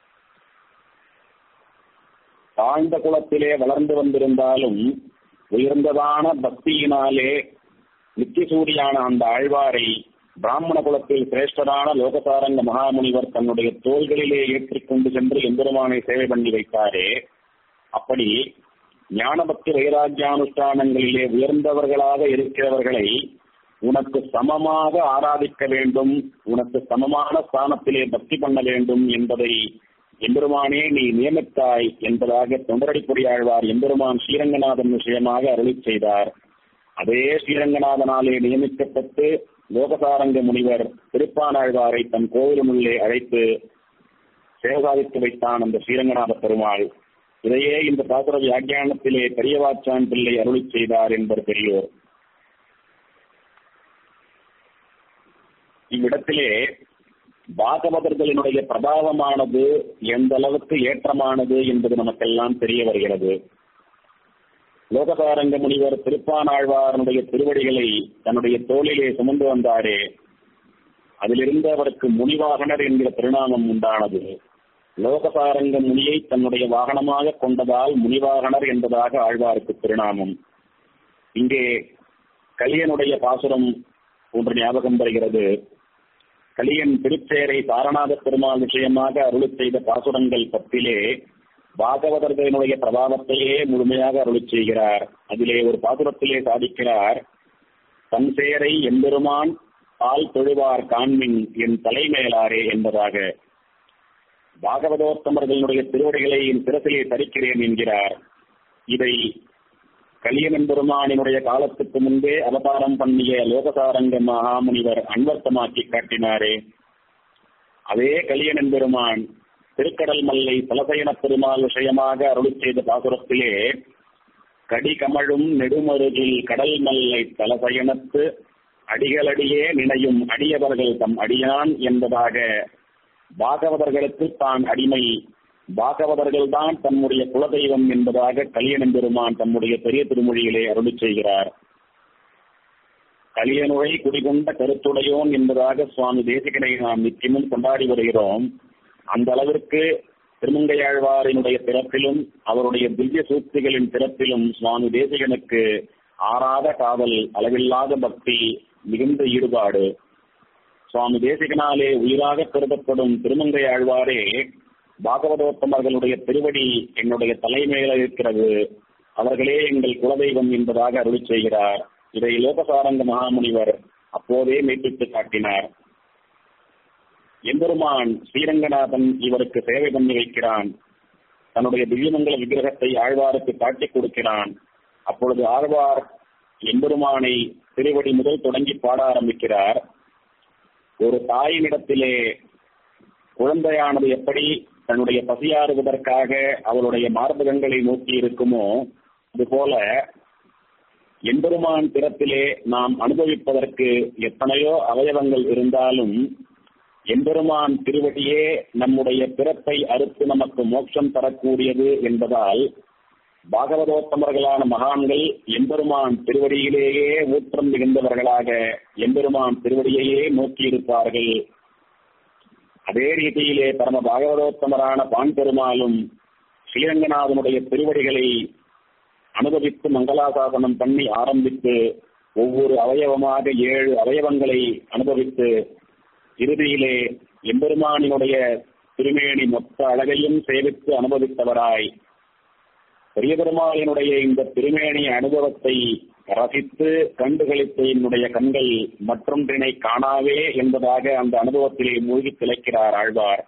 தாழ்ந்த குலத்திலே வளர்ந்து வந்திருந்தாலும் உயர்ந்ததான பக்தியினாலே நித்தியசூரியான அந்த ஆழ்வாரை பிராமண குலத்தில் சிரேஷ்டரான லோகசாரங்க மகாமுனிவர் தன்னுடைய தோள்களிலே ஏற்றிக்கொண்டு சென்று எம்பெருமானை சேவை பண்ணி வைத்தாரே அப்படி ஞானபக்தி வைராக்கியானுஷ்டானங்களிலே உயர்ந்தவர்களாக இருக்கிறவர்களை உனக்கு சமமாக ஆராதிக்க வேண்டும் உனக்கு சமமான ஸ்தானத்திலே பக்தி பண்ண வேண்டும் என்பதை எம்பெருமானே நீ நியமித்தாய் என்பதாக தொண்டரடிப்பொடியாழ்வார் எம்பெருமான் ஸ்ரீரங்கநாதன் விஷயமாக அருளி செய்தார் அதே ஸ்ரீரங்கநாதனாலே நியமிக்கப்பட்டு லோகசாரங்க முனிவர் திருப்பானாழ்வாரை தன் கோவிலுமுள்ளே அழைத்து சேவகாதித்து வைத்தான் அந்த ஸ்ரீரங்கநாத பெருமாள் இதையே இந்த பாசுர வியாக்கியானத்திலே பெரியவாச்சான் பிள்ளை அருளி செய்தார் என்பர் பெரியோர் இவ்விடத்திலே பாகவதர்களினுடைய பிரபாவமானது எந்த அளவுக்கு ஏற்றமானது என்பது நமக்கெல்லாம் தெரிய வருகிறது லோகசாரங்க முனிவர் திருப்பானாழ்வாரனுடைய திருவடிகளை தன்னுடைய தோளிலே சுமந்து வந்தாரே அதிலிருந்து அவருக்கு முனிவாகனர் என்கிற திருநாமம் உண்டானது லோகசாரங்க முனியை தன்னுடைய வாகனமாக கொண்டதால் முனிவாகனர் என்பதாக ஆழ்வாருக்கு திருநாமம் இங்கே கலியனுடைய பாசுரம் ஒன்று ஞாபகம் வருகிறது கலியன் திருச்சேரை சாரநாத பெருமாள் விஷயமாக அருளி செய்த பாசுரங்கள் பத்திலே பாகவதர்களினுடைய பிரபாவத்தையே முழுமையாக அருளி செய்கிறார் அதிலே ஒரு பாசுரத்திலே சாதிக்கிறார் தன் சேரை எம்பெருமான் பால் தொழுவார் காண்மின் என் தலைமேலாரே என்பதாக பாகவதோத்தமர்களுடைய திருவடிகளை என் சிரசிலே தரிக்கிறேன் என்கிறார் இதை கலியன் பெருமானினுடைய காலத்துக்கு முன்பே அவதாரம் பண்ணிய லோகசாரங்க மகாமுனிவர் அன்வர்த்தமாக்கி காட்டினாரே அதே கலியன் பெருமான் திருக்கடல் மல்லை தலசயன பெருமாள் விஷயமாக அருளி செய்த பாசுரத்திலே கடி கமழும் நெடுமருகில் கடல் மல்லை தலசயனத்து அடிகளடியே நினையும் அடியவர்கள் தம் அடியான் என்பதாக பாகவதர்களுக்கு தான் அடிமை பாகவதர்கள் தான் தன்னுடைய குலதெய்வம் என்பதாக கலியன் பெருமான் தம்முடைய பெரிய திருமொழியிலே அருளி செய்கிறார் கலியனுரை குடிகொண்ட கருத்துடையோன் என்பதாக சுவாமி தேசிகனை நாம் நிச்சயமும் கொண்டாடி வருகிறோம் அந்த அளவிற்கு திருமங்கையாழ்வாரினுடைய பிறப்பிலும் அவருடைய திவ்ய சூக்திகளின் பிறப்பிலும் சுவாமி தேசிகனுக்கு ஆறாத காதல் அளவில்லாத பக்தி மிகுந்த ஈடுபாடு சுவாமி தேசிகனாலே உயிராக கருதப்படும் திருமங்கை ஆழ்வாரே பாகவதோத்தமர்களுடைய திருவடி என்னுடைய தலைமையில இருக்கிறது அவர்களே எங்கள் குலதெய்வம் என்பதாக அருளி செய்கிறார் இதை லோகசாரங்க மகாமுனிவர் அப்போதே மெய்ப்பித்து காட்டினார் எம்பெருமான் ஸ்ரீரங்கநாதன் இவருக்கு சேவை பண்ணி வைக்கிறான் தன்னுடைய திவ்யமங்கல விக்கிரகத்தை ஆழ்வாருக்கு காட்டிக் கொடுக்கிறான் அப்பொழுது ஆழ்வார் எம்பெருமானை திருவடி முதல் தொடங்கி பாட ஆரம்பிக்கிறார் ஒரு தாயினிடத்திலே குழந்தையானது எப்படி தன்னுடைய பசியாறுவதற்காக அவளுடைய மார்பகங்களை நோக்கி இருக்குமோ அதுபோல எம்பெருமான் பிறப்பிலே நாம் அனுபவிப்பதற்கு எத்தனையோ அவயவங்கள் இருந்தாலும் எம்பெருமான் திருவடியே நம்முடைய பிறப்பை அறுத்து நமக்கு மோட்சம் தரக்கூடியது என்பதால் பாகவதோத்தமர்களான மகான்கள் எம்பெருமான் திருவடியிலேயே ஊற்றம் மிகுந்தவர்களாக எம்பெருமான் திருவடியையே நோக்கியிருப்பார்கள் அதே ரீதியிலே பரம பாகவதோத்தமரான பான் பெருமாளும் ஸ்ரீரங்கநாதனுடைய திருவடிகளை அனுபவித்து மங்களாசாசனம் பண்ணி ஆரம்பித்து ஒவ்வொரு அவயவமாக ஏழு அவயவங்களை அனுபவித்து இறுதியிலே எம்பெருமானினுடைய திருமேனி மொத்த அழகையும் சேவித்து அனுபவித்தவராய் பெரிய பெருமாளினுடைய இந்த திருமேனி அனுபவத்தை ரசித்து கண்டுகளித்த என்னுடைய கண்கள் மற்றொன்றினை காணாவே என்பதாக அந்த அனுபவத்திலே மூழ்கி திளைக்கிறார் ஆழ்வார்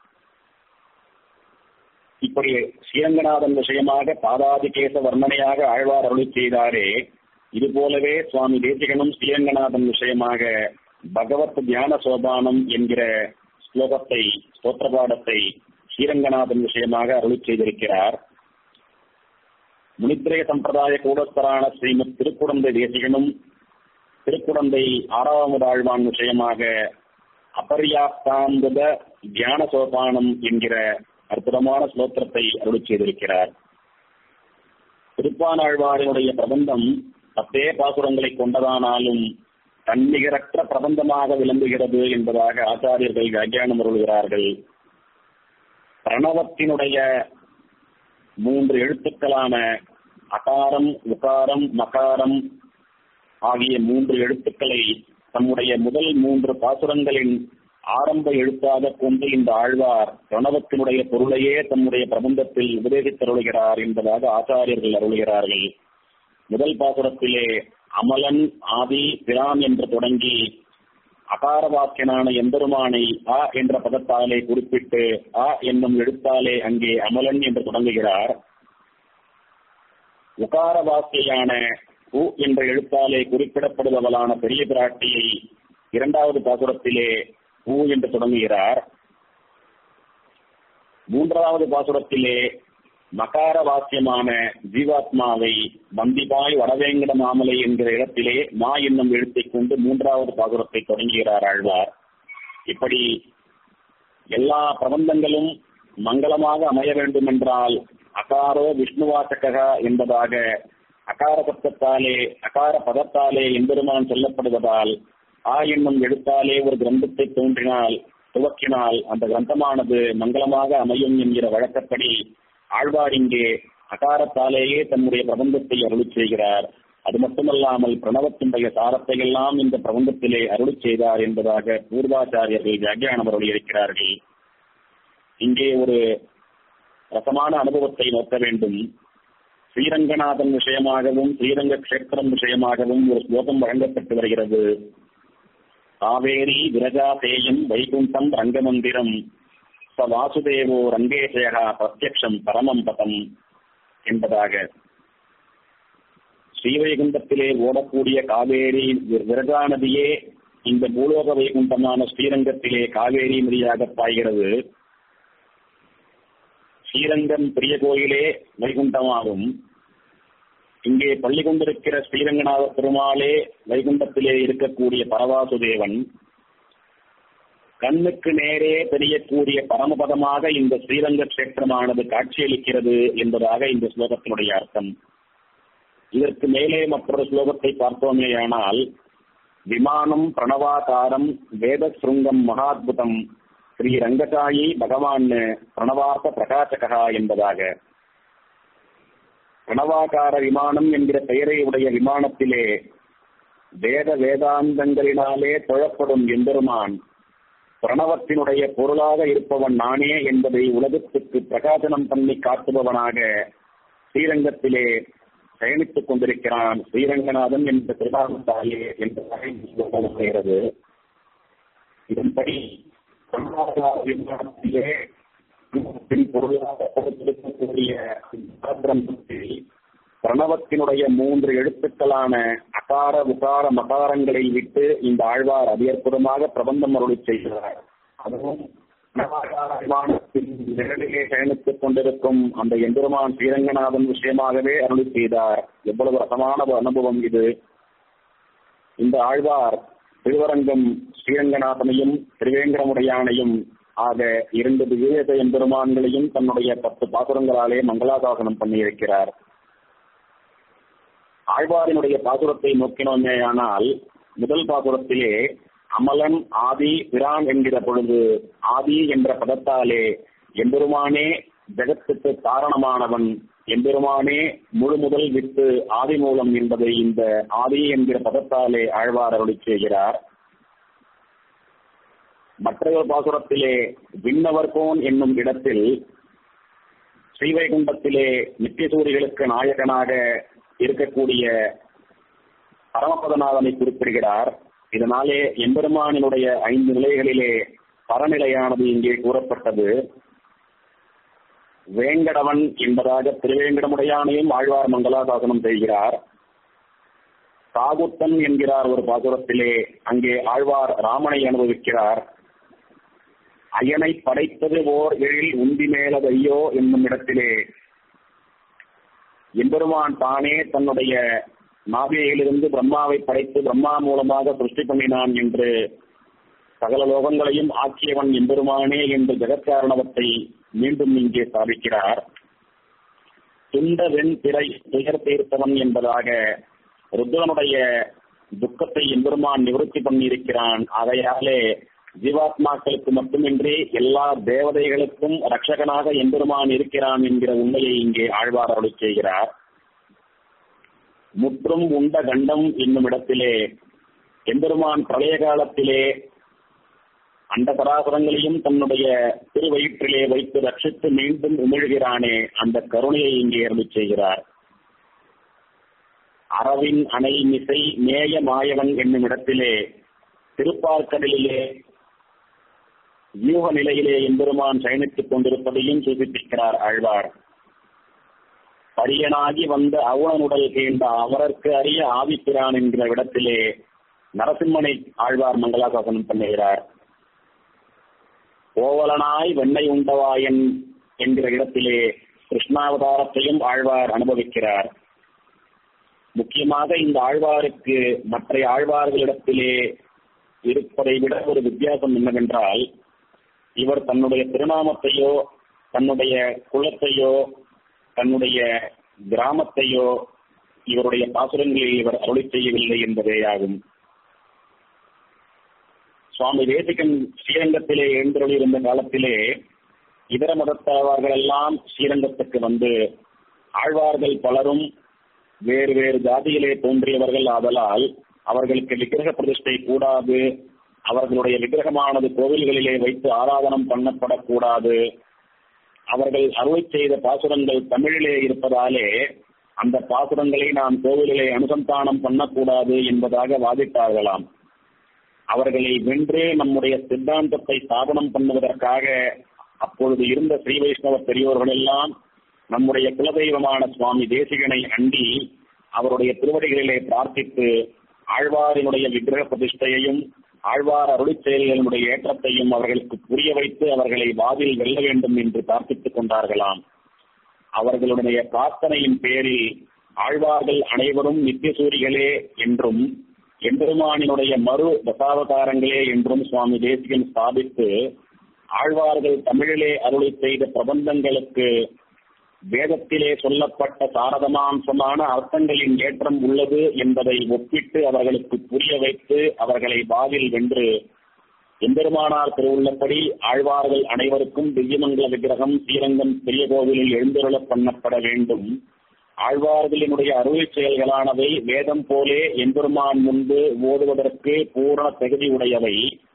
இப்படி ஸ்ரீரங்கநாதன் விஷயமாக பாதாதிகேச வர்ணனையாக ஆழ்வார் அருளி செய்தாரே இது போலவே சுவாமி தேசிகனும் ஸ்ரீரங்கநாதன் விஷயமாக பகவத் தியான சோபானம் என்கிற ஸ்லோகத்தை ஸ்தோத்திரபாடத்தை ஸ்ரீரங்கநாதன் விஷயமாக அருளி செய்திருக்கிறார் முனித்திரய சம்பிரதாய கூடஸ்தரான ஸ்ரீமத் திருக்குடந்தை தேசிகனும் திருக்குடந்தை ஆறாவது ஆழ்வான் விஷயமாக அபர்யாப்தாம்புத தியான சோபானம் என்கிற அற்புதமான ஸ்லோத்திரத்தை அருளி செய்திருக்கிறார் திருப்பானாழ்வாரினுடைய பிரபந்தம் பத்தே பாசுரங்களை கொண்டதானாலும் தன்னிகரற்ற பிரபந்தமாக விளங்குகிறது என்பதாக ஆச்சாரியர்கள் வியாக்கியானம் அருள்கிறார்கள் பிரணவத்தினுடைய மூன்று எழுத்துக்களான அகாரம் உகாரம் மகாரம் ஆகிய மூன்று எழுத்துக்களை தம்முடைய முதல் மூன்று பாசுரங்களின் ஆரம்ப எழுத்தாக கொண்டு இந்த ஆழ்வார் பிரணவத்தினுடைய பொருளையே தம்முடைய பிரபந்தத்தில் உபதேசித்தருளுகிறார் என்பதாக ஆச்சாரியர்கள் அருளுகிறார்கள் முதல் பாசுரத்திலே அமலன் ஆதி பிரான் என்று தொடங்கி அகார வாக்கியனான எம்பெருமானை அ என்ற பதத்தாலே குறிப்பிட்டு அ என்னும் எழுத்தாலே அங்கே அமலன் என்று தொடங்குகிறார் உகார வாக்கியான உ என்ற எழுத்தாலே குறிப்பிடப்படுபவளான பெரிய பிராட்டியை இரண்டாவது பாசுரத்திலே உ என்று தொடங்குகிறார் மூன்றாவது பாசுரத்திலே மகார வாக்கியமான ஜீவாத்மாவை வந்திபாய் வடவேங்கட மாமலை என்கிற இடத்திலே மா என்னும் எழுத்தை கொண்டு மூன்றாவது பாசுரத்தை தொடங்குகிறார் ஆழ்வார் இப்படி எல்லா பிரபந்தங்களும் மங்களமாக அமைய வேண்டும் என்றால் அகாரோ விஷ்ணுவாசகா என்பதாக அகார சப்தத்தாலே அகார பதத்தாலே எம்பெருமான் சொல்லப்படுவதால் ஆ என்னும் எழுத்தாலே ஒரு கிரந்தத்தை தோன்றினால் துவக்கினால் அந்த கிரந்தமானது மங்களமாக அமையும் என்கிற வழக்கப்படி ஆழ்வார் இங்கே அகாரத்தாலேயே தன்னுடைய பிரபந்தத்தை அருளி செய்கிறார் அது மட்டுமல்லாமல் பிரணவத்தினுடைய சாரத்தை எல்லாம் இந்த பிரபந்தத்திலே அருளி செய்தார் என்பதாக பூர்வாச்சாரியர்கள் வியாக்கியானம் அருளி இருக்கிறார்கள் இங்கே ஒரு ரசமான அனுபவத்தை நோக்க வேண்டும் ஸ்ரீரங்கநாதன் விஷயமாகவும் ஸ்ரீரங்க கஷேத்திரம் விஷயமாகவும் ஒரு ஸ்லோகம் வழங்கப்பட்டு வருகிறது காவேரி விரஜாதேயம் வைகுண்டம் ரங்கமந்திரம் ச வாசுதேவோ ரங்கேசயா பிரத்யக்ஷம் பரமம் பதம் என்பதாக ஸ்ரீவைகுண்டத்திலே ஓடக்கூடிய காவேரி விரஜா நதியே இந்த பூலோக வைகுண்டமான ஸ்ரீரங்கத்திலே காவேரி நதியாக பாய்கிறது ஸ்ரீரங்கம் பெரிய கோயிலே வைகுண்டமாகும் இங்கே பள்ளி கொண்டிருக்கிற ஸ்ரீரங்கநாத பெருமாளே வைகுண்டத்திலே இருக்கக்கூடிய பரவாசுதேவன் கண்ணுக்கு நேரே தெரியக்கூடிய பரமபதமாக இந்த ஸ்ரீரங்க கஷேத்திரமானது காட்சியளிக்கிறது என்பதாக இந்த ஸ்லோகத்தினுடைய அர்த்தம் இதற்கு மேலே மற்றொரு ஸ்லோகத்தை பார்த்தோமேயானால் விமானம் பிரணவாகாரம் வேத சுருங்கம் மகாத்புதம் ஸ்ரீ ரங்கசாயி பகவான் பிரணவாச பிரகாசகா என்பதாக பிரணவாகார விமானம் என்கிற பெயரை உடைய விமானத்திலே வேத வேதாந்தங்களினாலே தொழப்படும் எம்பெருமான் பிரணவத்தினுடைய பொருளாக இருப்பவன் நானே என்பதை உலகத்துக்கு பிரகாசனம் பண்ணி காட்டுபவனாக ஸ்ரீரங்கத்திலே பயணித்துக் கொண்டிருக்கிறான் ஸ்ரீரங்கநாதன் என்ற திருநாமத்தாயே என்பதாக இதன்படி விமானத்திலே பொருளாக கொடுத்திருக்கக்கூடிய பிரணவத்தினுடைய மூன்று எழுத்துக்களான அகார உகார மகாரங்களை விட்டு இந்த ஆழ்வார் அதி அற்புதமாக பிரபந்தம் அருளி செய்கிறார் அதுவும் விமானத்தின் நிழலிலே பயணித்துக் கொண்டிருக்கும் அந்த எம்பெருமான் ஸ்ரீரங்கநாதன் விஷயமாகவே அருளி செய்தார் எவ்வளவு ரசமான அனுபவம் இது இந்த ஆழ்வார் திருவரங்கம் ஸ்ரீரங்கநாதனையும் திருவேங்கடமுடையானையும் ஆக இரண்டு விவேக எம்பெருமான்களையும் தன்னுடைய பத்து பாசுரங்களாலே மங்களாசாசனம் பண்ணியிருக்கிறார் ஆழ்வாரினுடைய பாசுரத்தை நோக்கினோமே ஆனால் முதல் பாசுரத்திலே அமலன் ஆதி பிரான் என்கிற பொழுது ஆதி என்ற பதத்தாலே எம்பெருமானே ஜெகத்துக்கு காரணமானவன் எம்பெருமானே முழு முதல் வித்து ஆதி மூலம் என்பதை இந்த ஆதி என்கிற பதத்தாலே ஆழ்வார் அருளி செய்கிறார் மற்றொரு பாசுரத்திலே விண்ணவர்கோன் என்னும் இடத்தில் ஸ்ரீவைகுண்டத்திலே நித்தியசூரிகளுக்கு நாயகனாக இருக்கக்கூடிய பரமபதநாதனை குறிப்பிடுகிறார் இதனாலே எம்பெருமானினுடைய ஐந்து நிலைகளிலே பரநிலையானது இங்கே கூறப்பட்டது வேங்கடவன் என்பதாக திருவேங்கடமுடையானையும் ஆழ்வார் மங்களாசாசனம் செய்கிறார் சாகுத்தன் என்கிறார் ஒரு பாசுரத்திலே அங்கே ஆழ்வார் ராமனை அனுபவிக்கிறார் அயனை படைத்தது ஓர் எழில் உந்தி மேலதையோ என்னும் இடத்திலே எம்பெருமான் தானே தன்னுடைய நாபியிலிருந்து பிரம்மாவை படைத்து பிரம்மா மூலமாக சிருஷ்டி பண்ணினான் என்று சகல லோகங்களையும் ஆக்கியவன் எம்பெருமானே என்று ஜெகத்காரணவத்தை மீண்டும் இங்கே ஸ்தாபிக்கிறார் துண்ட வெண் திரை துயர் தீர்த்தவன் என்பதாக ருத்ரனுடைய துக்கத்தை எம்பெருமான் நிவர்த்தி பண்ணியிருக்கிறான் ஆகையாலே ஜீவாத்மாக்களுக்கு மட்டுமின்றி எல்லா தேவதைகளுக்கும் ரட்சகனாக எம்பெருமான் இருக்கிறான் என்கிற உண்மையை இங்கே ஆழ்வார் அருளி செய்கிறார் முற்றும் உண்ட கண்டம் என்னும் இடத்திலே எம்பெருமான் பிரளய காலத்திலே அந்த பராசரங்களையும் தன்னுடைய திருவயிற்றிலே வைத்து ரட்சித்து மீண்டும் உமிழ்கிறானே அந்த கருணையை இங்கே அருளி செய்கிறார் அரவின் அணை மிசை மேய மாயவன் என்னும் இடத்திலே திருப்பார்க்கடலிலே வியூக நிலையிலே எம்பெருமான் சயனித்துக் கொண்டிருப்பதையும் சூசிப்பிக்கிறார் ஆழ்வார் பரியனாகி வந்த அவுணனுடல் கேண்ட அவரற்கு அறிய ஆதிப்பிரான் என்கிற இடத்திலே நரசிம்மனை ஆழ்வார் மங்களாசாசனம் பண்ணுகிறார் கோவலனாய் வெண்ணை உண்டவாயன் என்கிற இடத்திலே கிருஷ்ணாவதாரத்தையும் ஆழ்வார் அனுபவிக்கிறார் முக்கியமாக இந்த ஆழ்வாருக்கு மற்ற ஆழ்வார்களிடத்திலே இருப்பதை விட ஒரு வித்தியாசம் என்னவென்றால் இவர் தன்னுடைய திருநாமத்தையோ தன்னுடைய குலத்தையோ தன்னுடைய கிராமத்தையோ இவருடைய பாசுரங்களில் இவர் அருளி செய்யவில்லை என்பதேயாகும் சுவாமி தேசிகன் ஸ்ரீரங்கத்திலே எழுந்தருளியிருந்த காலத்திலே இதர மதத்தவர்கள் எல்லாம் ஸ்ரீரங்கத்துக்கு வந்து ஆழ்வார்கள் பலரும் வேறு வேறு ஜாதியிலே தோன்றியவர்கள் ஆதலால் அவர்களுக்கு விக்கிரக பிரதிஷ்டை கூடாது அவர்களுடைய விக்கிரகமானது கோவில்களிலே வைத்து ஆராதனம் பண்ணப்படக்கூடாது அவர்கள் அருளை செய்த பாசுரங்கள் தமிழிலே இருப்பதாலே அந்த பாசுரங்களை நாம் கோவிலிலே அனுசந்தானம் பண்ணக்கூடாது என்பதாக வாதிட்டார்களாம் அவர்களை வென்று நம்முடைய சித்தாந்தத்தை ஸ்தாபனம் பண்ணுவதற்காக அப்பொழுது இருந்த ஸ்ரீ வைஷ்ணவ பெரியோர்கள் எல்லாம் நம்முடைய குலதெய்வமான சுவாமி தேசிகனை அண்டி அவருடைய திருவடிகளிலே பிரார்த்தித்து ஆழ்வாரினுடைய விக்கிரக பிரதிஷ்டையையும் ஆழ்வார் அருளி செயல்களுடைய ஏற்றத்தையும் அவர்களுக்கு புரிய வைத்து அவர்களை வாதில் வெல்ல வேண்டும் என்று பிரார்த்தித்துக் கொண்டார்களாம் அவர்களுடைய பிரார்த்தனையின் பேரில் ஆழ்வார்கள் அனைவரும் நித்தியசூரிகளே என்றும் எம்பெருமானினுடைய மறு தசாவதாரங்களே என்றும் சுவாமி தேசிகன் ஸ்தாபித்து ஆழ்வார்கள் தமிழிலே அருளி செய்த பிரபந்தங்களுக்கு வேதத்திலே சொல்லப்பட்ட சாரதமாம்சமான அர்த்தங்களின் ஏற்றம் உள்ளது என்பதை ஒப்பிட்டு அவர்களுக்கு புரிய வைத்து அவர்களை பாவில் வென்று எம்பெருமானார் திருவுள்ளப்படி ஆழ்வார்கள் அனைவருக்கும் திவ்யமங்கல விக்கிரகம் ஸ்ரீரங்கம் பெரிய கோவிலில் எழுந்தருளப் பண்ணப்பட வேண்டும் ஆழ்வார்களினுடைய அருள் செயல்களானவை வேதம் போலே எம்பெருமான் முன்பு ஓதுவதற்கு பூரண தகுதி உடையவை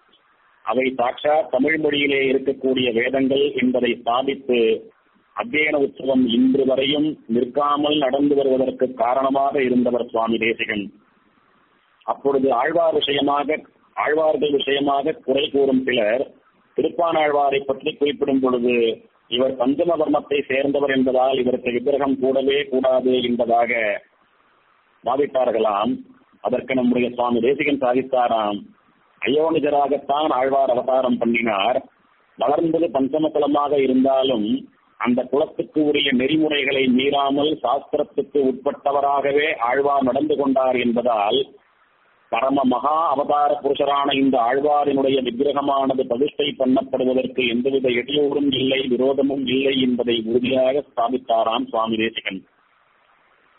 அவை சாட்சா தமிழ் மொழியிலே இருக்கக்கூடிய வேதங்கள் என்பதை ஸ்தாபித்து அத்தியன உற்சவம் இன்று வரையும் நிற்காமல் நடந்து வருவதற்கு காரணமாக இருந்தவர் சுவாமி தேசிகன் அப்பொழுது ஆழ்வார் விஷயமாக ஆழ்வார்கள் விஷயமாக குறை கூறும் சிலர் திருப்பானாழ்வாரை பற்றி குறிப்பிடும் பொழுது இவர் பஞ்சம வர்மத்தை சேர்ந்தவர் என்பதால் இவருக்கு விக்கிரகம் கூடவே கூடாது என்பதாக வாதிட்டார்களாம் அதற்கு நம்முடைய சுவாமி தேசிகன் சாதித்தாராம் அயோனிஜராகத்தான் ஆழ்வார் அவதாரம் பண்ணினார் வளர்ந்தது பஞ்சம குலமாக இருந்தாலும் அந்த குலத்துக்கு உரிய நெறிமுறைகளை மீறாமல் சாஸ்திரத்துக்கு உட்பட்டவராகவே ஆழ்வார் நடந்து கொண்டார் என்பதால் பரம மகா அவதார புருஷரான இந்த ஆழ்வாரினுடைய விக்கிரகமானது பிரதிஷ்டை பண்ணப்படுவதற்கு எந்தவித இடையூறும் இல்லை விரோதமும் இல்லை என்பதை உறுதியாக ஸ்தாபித்தாராம் சுவாமி தேசிகன்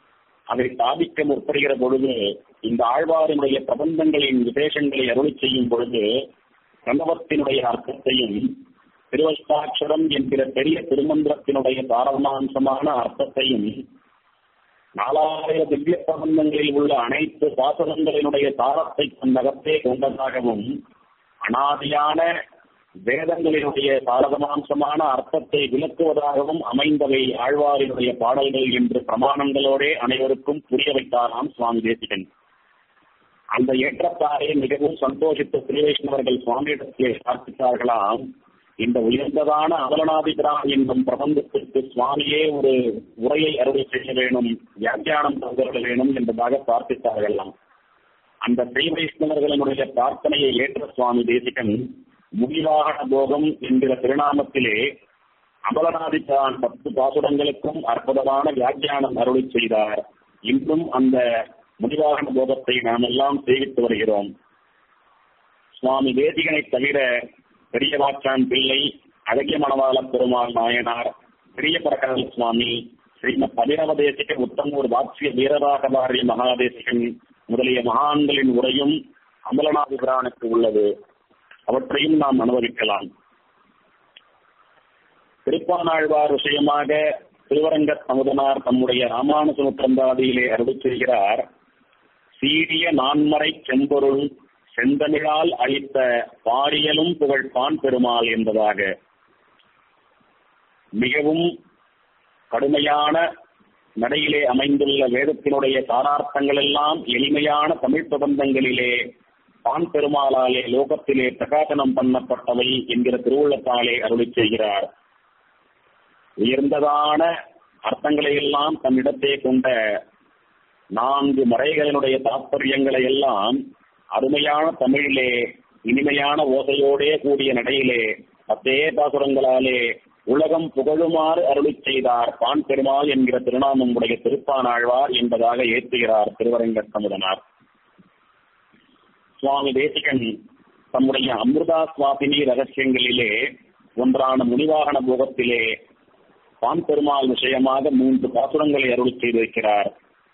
அதை ஸ்தாபிக்க முற்படுகிற பொழுது இந்த ஆழ்வாரினுடைய பிரபந்தங்களின் விசேஷங்களை அருளி செய்யும் பொழுது பிரணவத்தினுடைய அர்த்தத்தையும் திருவஷ்டாட்சரம் என்கிற பெரிய திருமந்திரத்தினுடைய பாரமாம்சமான அர்த்தத்தையும் நாலாயிர திவ்ய பிரபந்தங்களில் உள்ள அனைத்து சாசனங்களினுடைய சாரத்தை தன்னகத்தே கொண்டதாகவும் அனாதியான வேதங்களினுடைய பாரதமாம்சமான அர்த்தத்தை விளக்குவதாகவும் அமைந்தவை ஆழ்வாரினுடைய பாடல்கள் என்று பிரமாணங்களோடே அனைவருக்கும் புரிய வைத்தாராம் சுவாமி தேசிகன் அந்த ஏற்றத்தாரை மிகவும் சந்தோஷித்த ஸ்ரீவைஷ்ணவர்கள் சுவாமியிடத்திலே பிரார்த்தித்தார்களாம் இந்த உயர்ந்ததான அமலநாதிபிரான் என்னும் பிரபந்தத்திற்கு சுவாமியே ஒரு உரையை அறுவை செய்ய வேணும் வியாக்கியானம் தந்துள்ள வேணும் என்பதாக பிரார்த்தித்தார்களாம் அந்த ஸ்ரீ வைஷ்ணவர்களினுடைய பிரார்த்தனையை ஏற்ற சுவாமி தேசிகன் முடிவாகன போகம் என்கிற திருநாமத்திலே அமலநாதிபிரான் பத்து பாசுரங்களுக்கும் அற்புதமான வியாக்கியானம் அருளி செய்தார் இன்றும் அந்த முடிவாகன போகத்தை நாம் எல்லாம் சேவித்து வருகிறோம் சுவாமி தேசிகனை தவிர பெரிய வாச்சான் பிள்ளை அழகிய மணவாள பெருமாள் நாயனார் பெரிய பரகடல் சுவாமி ஸ்ரீமத் அபிநவதேசிக உத்தமூர் வாட்சிய வீரராகவாரிய மகாதேசிகன் முதலிய மகான்களின் உரையும் அமலநாத பிரானுக்கு உள்ளது அவற்றையும் நாம் அனுபவிக்கலாம் திருப்பானாழ்வார் விஷயமாக திருவரங்க சமுதனார் தம்முடைய ராமானுசமுத்திரந்தாதியிலே அருள் செய்கிறார் சீரிய நான்மறை செம்பொருள் செந்தமிழால் அளித்த பாரியலும் புகழ்பான் பெருமாள் என்பதாக மிகவும் கடுமையான நடையிலே அமைந்துள்ள வேதத்தினுடைய சாரார்த்தங்கள் எல்லாம் எளிமையான தமிழ் பிரபந்தங்களிலே பான் பெருமாளாலே லோகத்திலே பிரகாசனம் பண்ணப்பட்டவை என்கிற திருவுள்ளத்தாலே அருளி செய்கிறார் உயர்ந்ததான அர்த்தங்களை எல்லாம் தன்னிடத்தே கொண்ட நான்கு மறைகளினுடைய தாற்பயங்களை எல்லாம் அருமையான தமிழிலே இனிமையான ஓசையோடே கூடிய நடையிலே பத்தே பாசுரங்களாலே உலகம் புகழுமாறு அருளி செய்தார் பான் பெருமாள் என்கிற திருநாமம் உடைய திருப்பானாழ்வார் என்பதாக ஏற்றுகிறார் திருவரங்க சமுதனார் சுவாமி தேசிகன் தம்முடைய அமிர்தா சுவாசினி ரகசியங்களிலே ஒன்றான முனிவாகன போகத்திலே பான் பெருமாள் விஷயமாக மூன்று பாசுரங்களை அருளி செய்திருக்கிறார்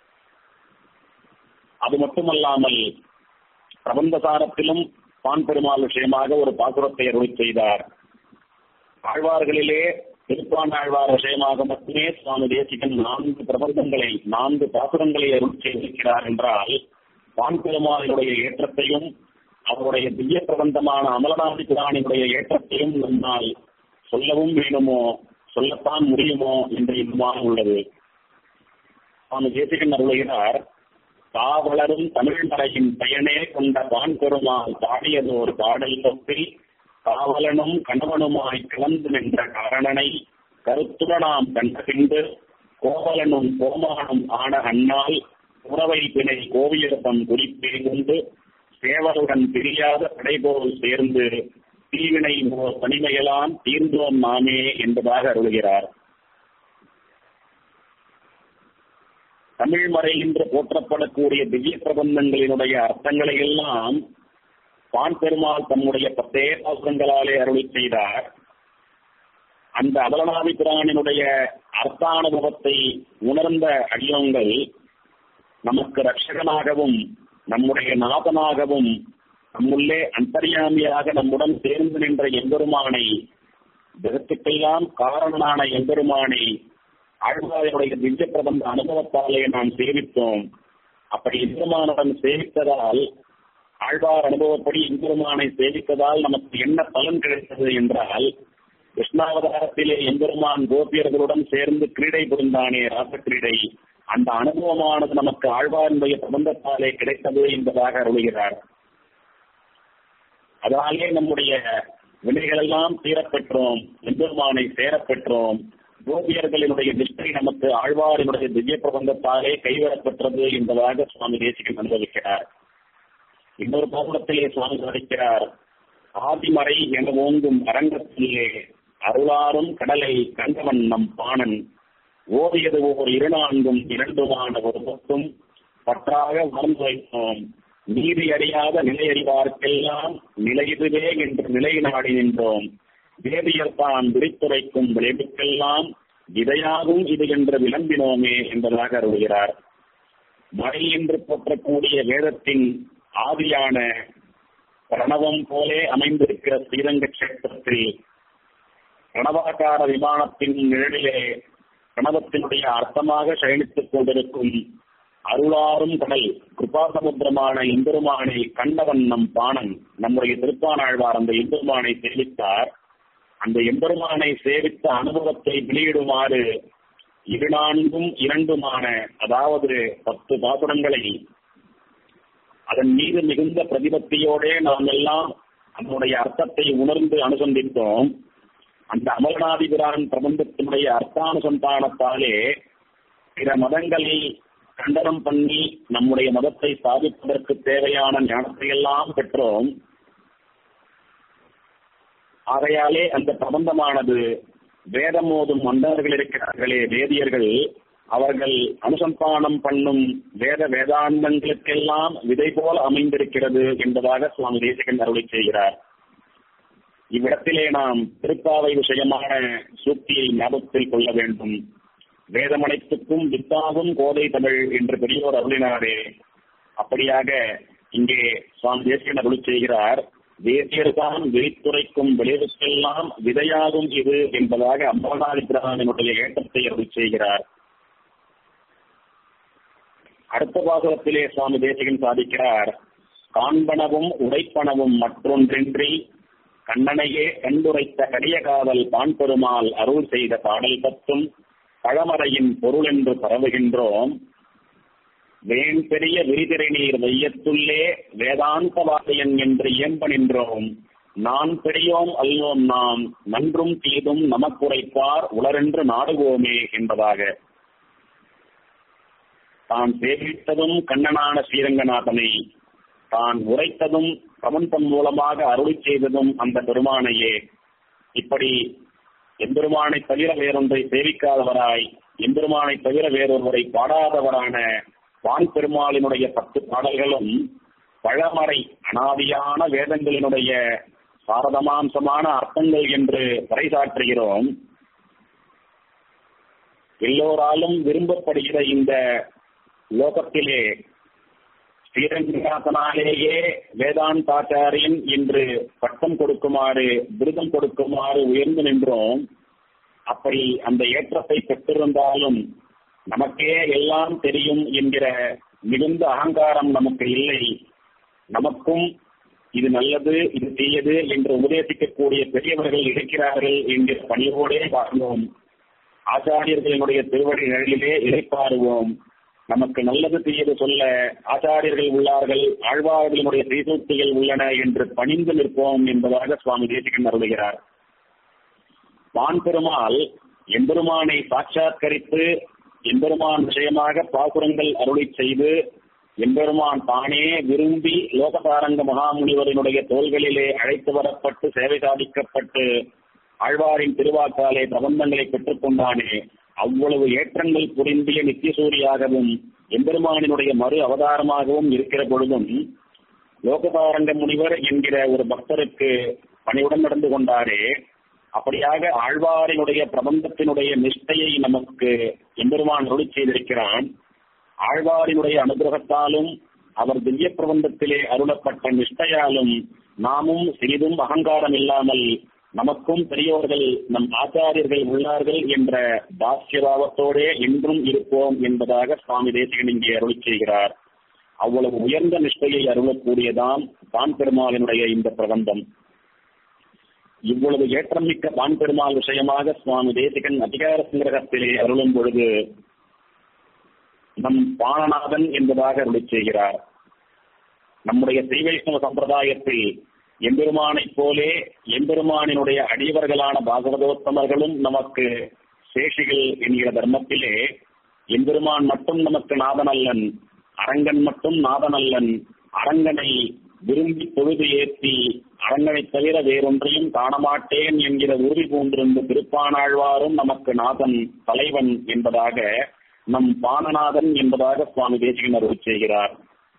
அது மட்டுமல்லாமல் பிரபந்தசாரத்திலும் பான் பெருமாள் விஷயமாக ஒரு பாசுரத்தை அருளி செய்தார் ஆழ்வார்களிலே திருப்பான் ஆழ்வார் விஷயமாக மட்டுமே சுவாமி தேசிகன் நான்கு பிரபந்தங்களை நான்கு பாசுரங்களை அருள் செய்திருக்கிறார் என்றால் பான் பெருமாளினுடைய ஏற்றத்தையும் அவருடைய திவ்ய பிரபந்தமான அமலநாதி புராணினுடைய ஏற்றத்தையும் நம்மால் சொல்லவும் வேணுமோ சொல்லத்தான் முடியுமோ என்று இன்னுமாக உள்ளது சுவாமி தேசிகன் அருளுகிறார் காவலரும் தமிழ் மலையின் பயனே கொண்ட பான் பெருமாள் பாடியதோர் பாடல் தொப்பில் காவலனும் கணவனுமாய் கலந்து நின்ற காரணனை கருத்துடனாம் கண்ட பின்பு கோவலனும் கோமானும் ஆன அண்ணால் உறவை பிணை கோவியர்தம் குறிப்பே கொண்டு சேவலுடன் பிரியாத படைபோல் சேர்ந்து தீவினை ஓர் தனிமையெல்லாம் தீர்ந்தோம் நாமே என்பதாக அருளுகிறார் தமிழ் மறை என்று போற்றப்படக்கூடிய திவ்ய பிரபந்தங்களினுடைய அர்த்தங்களை எல்லாம் பான் பெருமாள் தம்முடைய பத்தே பாசுரங்களாலே அருளி செய்தார் அந்த அபலநாதி பிரானினுடைய அர்த்தானுபவத்தை உணர்ந்த அடியோங்கள் நமக்கு ரட்சகனாகவும் நம்முடைய நாதனாகவும் நம்முள்ளே அந்தரியாமியாக நம்முடன் சேர்ந்து நின்ற எம்பெருமானை ஜெகத்துக்கெல்லாம் காரணனான எம்பெருமானை ஆழ்வாருடைய திவ்ய பிரபந்த அனுபவத்தாலே நாம் சேவித்தோம் அப்படி எம்பெருமானுடன் சேவித்ததால் ஆழ்வார் அனுபவப்படி எம்பெருமானை சேவித்ததால் நமக்கு என்ன பலன் கிடைத்தது என்றால் கிருஷ்ணாவதாரத்திலே எம்பெருமான் கோபியர்களுடன் சேர்ந்து கிரீடை புரிந்தானே ராசக்கிரீடை அந்த அனுபவமானது நமக்கு ஆழ்வாருடைய பிரபந்தத்தாலே கிடைத்தது என்பதாக அருளுகிறார் அதனாலே நம்முடைய வினைகளெல்லாம் தீரப்பெற்றோம் எம்பெருமானை சேரப்பெற்றோம் கோபியர்களினுடைய நிஷ்டை நமக்கு ஆழ்வாரினுடைய திவ்ய பிரபந்தத்தாலே கைவிடப்பெற்றது என்பதாக சுவாமி தேசிகன் அனுபவிக்கிறார் இன்னொரு பாசுரத்திலே சுவாமி சாதிக்கிறார் ஆதிமறை என ஓங்கும் அரங்கத்திலே அருளாரும் கடலை கண்டவன் நம் பாணன் ஓதியது ஓர் இருநான்கும் இரண்டுமான ஒரு பக்கம் பற்றாக உணர்ந்து வைத்தோம் நீதி அறியாத நிலை அறிவார்க்கெல்லாம் நிலையுதுவே என்று நிலை நாடி நின்றோம் வேதியர் தான் விரித்துரைக்கும் விளைவுக்கெல்லாம் இதையாகும் இது என்று விளம்பினோமே என்பதாக அருள்கிறார் மழை என்று போற்றக்கூடிய வேதத்தின் ஆதியான பிரணவம் போலே அமைந்திருக்கிற ஸ்ரீரங்க கஷேத்திரத்தில் பிரணவாகார விமானத்தின் நிழலிலே பிரணவத்தினுடைய அர்த்தமாக சயனித்துக் கொண்டிருக்கும் அருளாரும் கடல் கிருபாசமுத்திரமான எம்பெருமானை கண்டவன் நம் பாணன் நம்முடைய திருப்பானாழ்வார் அந்த எம்பெருமானை சேவித்தார் அந்த எம்பெருமானை சேவித்த அனுபவத்தை வெளியிடுமாறு இரு நான்கும் இரண்டுமான அதாவது பத்து பாசுரங்களை அதன் மீது மிகுந்த பிரதிபத்தியோட நாம் எல்லாம் அதனுடைய அர்த்தத்தை உணர்ந்து அனுசந்தித்தோம் அந்த அமரநாதிபிரான் பிரபந்தத்தினுடைய அர்த்தானுசந்தானத்தாலே பிற மதங்களை கண்டனம் பண்ணி நம்முடைய மதத்தை சாதிப்பதற்கு தேவையான ஞானத்தை எல்லாம் பெற்றோம் ஆகையாலே அந்த பிரபந்தமானது வேதம் ஓதும் மன்னர்கள் இருக்கிறார்களே வேதியர்கள் அவர்கள் அனுசந்தானம் பண்ணும் வேத வேதாந்தங்களுக்கெல்லாம் விதை போல அமைந்திருக்கிறது என்பதாக சுவாமி தேசிகன் அருளை செய்கிறார் இவ்விடத்திலே நாம் திருப்பாவை விஷயமான சூக்தியை ஞாபகத்தில் கொள்ள வேண்டும் வேதமனைத்துக்கும் வித்தாகும் கோதை தமிழ் என்று பெரியோர் அருளினாரே அப்படியாக இங்கே சுவாமி தேசிகன் அருளி செய்கிறார் வேதியர்தான் விரித்துரைக்கும் விளைவுக்கெல்லாம் விதையாகும் இது என்பதாக அம்பகநாதிபிரகானினுடைய ஏற்றத்தை அருளி செய்கிறார் அடுத்த பாகத்திலே சுவாமி தேசிகன் சாதிக்கிறார் காண்பனவும் உடைப்பனவும் மற்றொன்றின்றி கண்ணனையே கண்டுரைத்த கடிய காதல் பான் பெருமாள் அருள் செய்த பாடல் பத்தும் பழமறையின் பொருள் என்று பரவுகின்றோம் வேன் பெரிய விரிதிரை நீர் வையத்துள்ளே வேதாந்த வாசையன் என்று இயம்ப நின்றோம் நான் பெரியோம் அல்லோம் நாம் நன்றும் தீதும் நமக்குரைப்பார் உளரென்று நாடுவோமே என்பதாக தான் சேவித்ததும் கண்ணனான ஸ்ரீரங்கநாதனை தான் உரைத்ததும் பிரபந்தம் மூலமாக அருளி செய்ததும் அந்த பெருமானையே இப்படி எம்பெருமானை தவிர வேறொன்றை சேவிக்காதவராய் எம்பெருமானை தவிர வேறொருவரை பாடாதவரான வான் பெருமாளினுடைய பத்து பாடல்களும் பழமறை அனாதியான வேதங்களினுடைய சாரதமாம்சமான அர்த்தங்கள் என்று பறைசாற்றுகிறோம் எல்லோராலும் விரும்பப்படுகிற இந்த லோகத்திலே ஸ்ரீரங்கநாதனாலேயே வேதாந்தாச்சாரியன் என்று பட்டம் கொடுக்குமாறு விருதம் கொடுக்குமாறு உயர்ந்து நின்றோம் அப்படி அந்த ஏற்றத்தை பெற்றிருந்தாலும் நமக்கே எல்லாம் தெரியும் என்கிற மிகுந்த அகங்காரம் நமக்கு இல்லை நமக்கும் இது நல்லது இது தீயது என்று உபதேசிக்கக்கூடிய பெரியவர்கள் இருக்கிறார்கள் என்கிற பணியோடே வாழ்ந்தோம் ஆச்சாரியர்களினுடைய திருவடி நிழலிலே இழைப்பாருவோம் நமக்கு நல்லது தீயது சொல்ல ஆச்சாரியர்கள் உள்ளார்கள் ஆழ்வார்களினுடைய தீசூக்திகள் உள்ளன என்று பணிந்து நிற்போம் என்பதாக சுவாமி தேசிகன் அருளுகிறார் வான் பெருமாள் எம்பெருமானை சாட்சாத்கரித்து எம்பெருமான் விஷயமாக பாசுரங்கள் அருளி செய்து எம்பெருமான் தானே விரும்பி லோகசாரங்க மகாமுனிவரினுடைய தோள்களிலே அழைத்து வரப்பட்டு சேவை சாதிக்கப்பட்டு ஆழ்வாரின் திருவாக்காலே பிரபந்தங்களை பெற்றுக் கொண்டானே அவ்வளவு ஏற்றங்கள் புரிந்திய நித்தியசூரியாகவும் எம்பெருமானினுடைய மறு அவதாரமாகவும் இருக்கிற பொழுதும் லோகசாரங்க முனிவர் என்கிற ஒரு பக்தருக்கு பணிவுடன் நடந்து கொண்டாரே அப்படியாக ஆழ்வாரினுடைய பிரபந்தத்தினுடைய நிஷ்டையை நமக்கு எம்பெருமான் அருளி செய்திருக்கிறான் ஆழ்வாரினுடைய அனுகிரகத்தாலும் அவர் திவ்ய பிரபந்தத்திலே அருளப்பட்ட நிஷ்டையாலும் நாமும் சிறிதும் அகங்காரம் இல்லாமல் நமக்கும் பெரியோர்கள் நம் ஆச்சாரியர்கள் உள்ளார்கள் என்ற பாக்கியபாவத்தோடே இன்றும் இருப்போம் என்பதாக சுவாமி தேசிகன் இங்கே அருளி செய்கிறார் அவ்வளவு உயர்ந்த நிஷ்டையை அருளக்கூடியதாம் தான் பெருமாளினுடைய இந்த பிரபந்தம் இவ்வளவு ஏற்றம் மிக்க தான் பெருமாள் விஷயமாக சுவாமி தேசிகன் அதிகார சங்கிரகத்திலே அருளும் பொழுது நம் பாணநாதன் என்பதாக அருளி செய்கிறார் நம்முடைய ஸ்ரீவைஷ்ணவ சம்பிரதாயத்தில் எம்பெருமானைப் போலே எம்பெருமானினுடைய அடியவர்களான பாகவதோத்தமர்களும் நமக்கு சேஷிகள் என்கிற தர்மத்திலே எம்பெருமான் மட்டும் நமக்கு நாதனல்லன் அரங்கன் மட்டும் நாதனல்லன் அரங்கனை விரும்பி பொழுது ஏற்றி அரங்கனை தவிர வேறொன்றையும் காணமாட்டேன் என்கிற உறுதி பூண்டிருந்த திருப்பானாழ்வாரும் நமக்கு நாதன் தலைவன் என்பதாக நம் பானநாதன் என்பதாக சுவாமி தேசிகன் அருள் செய்கிறார்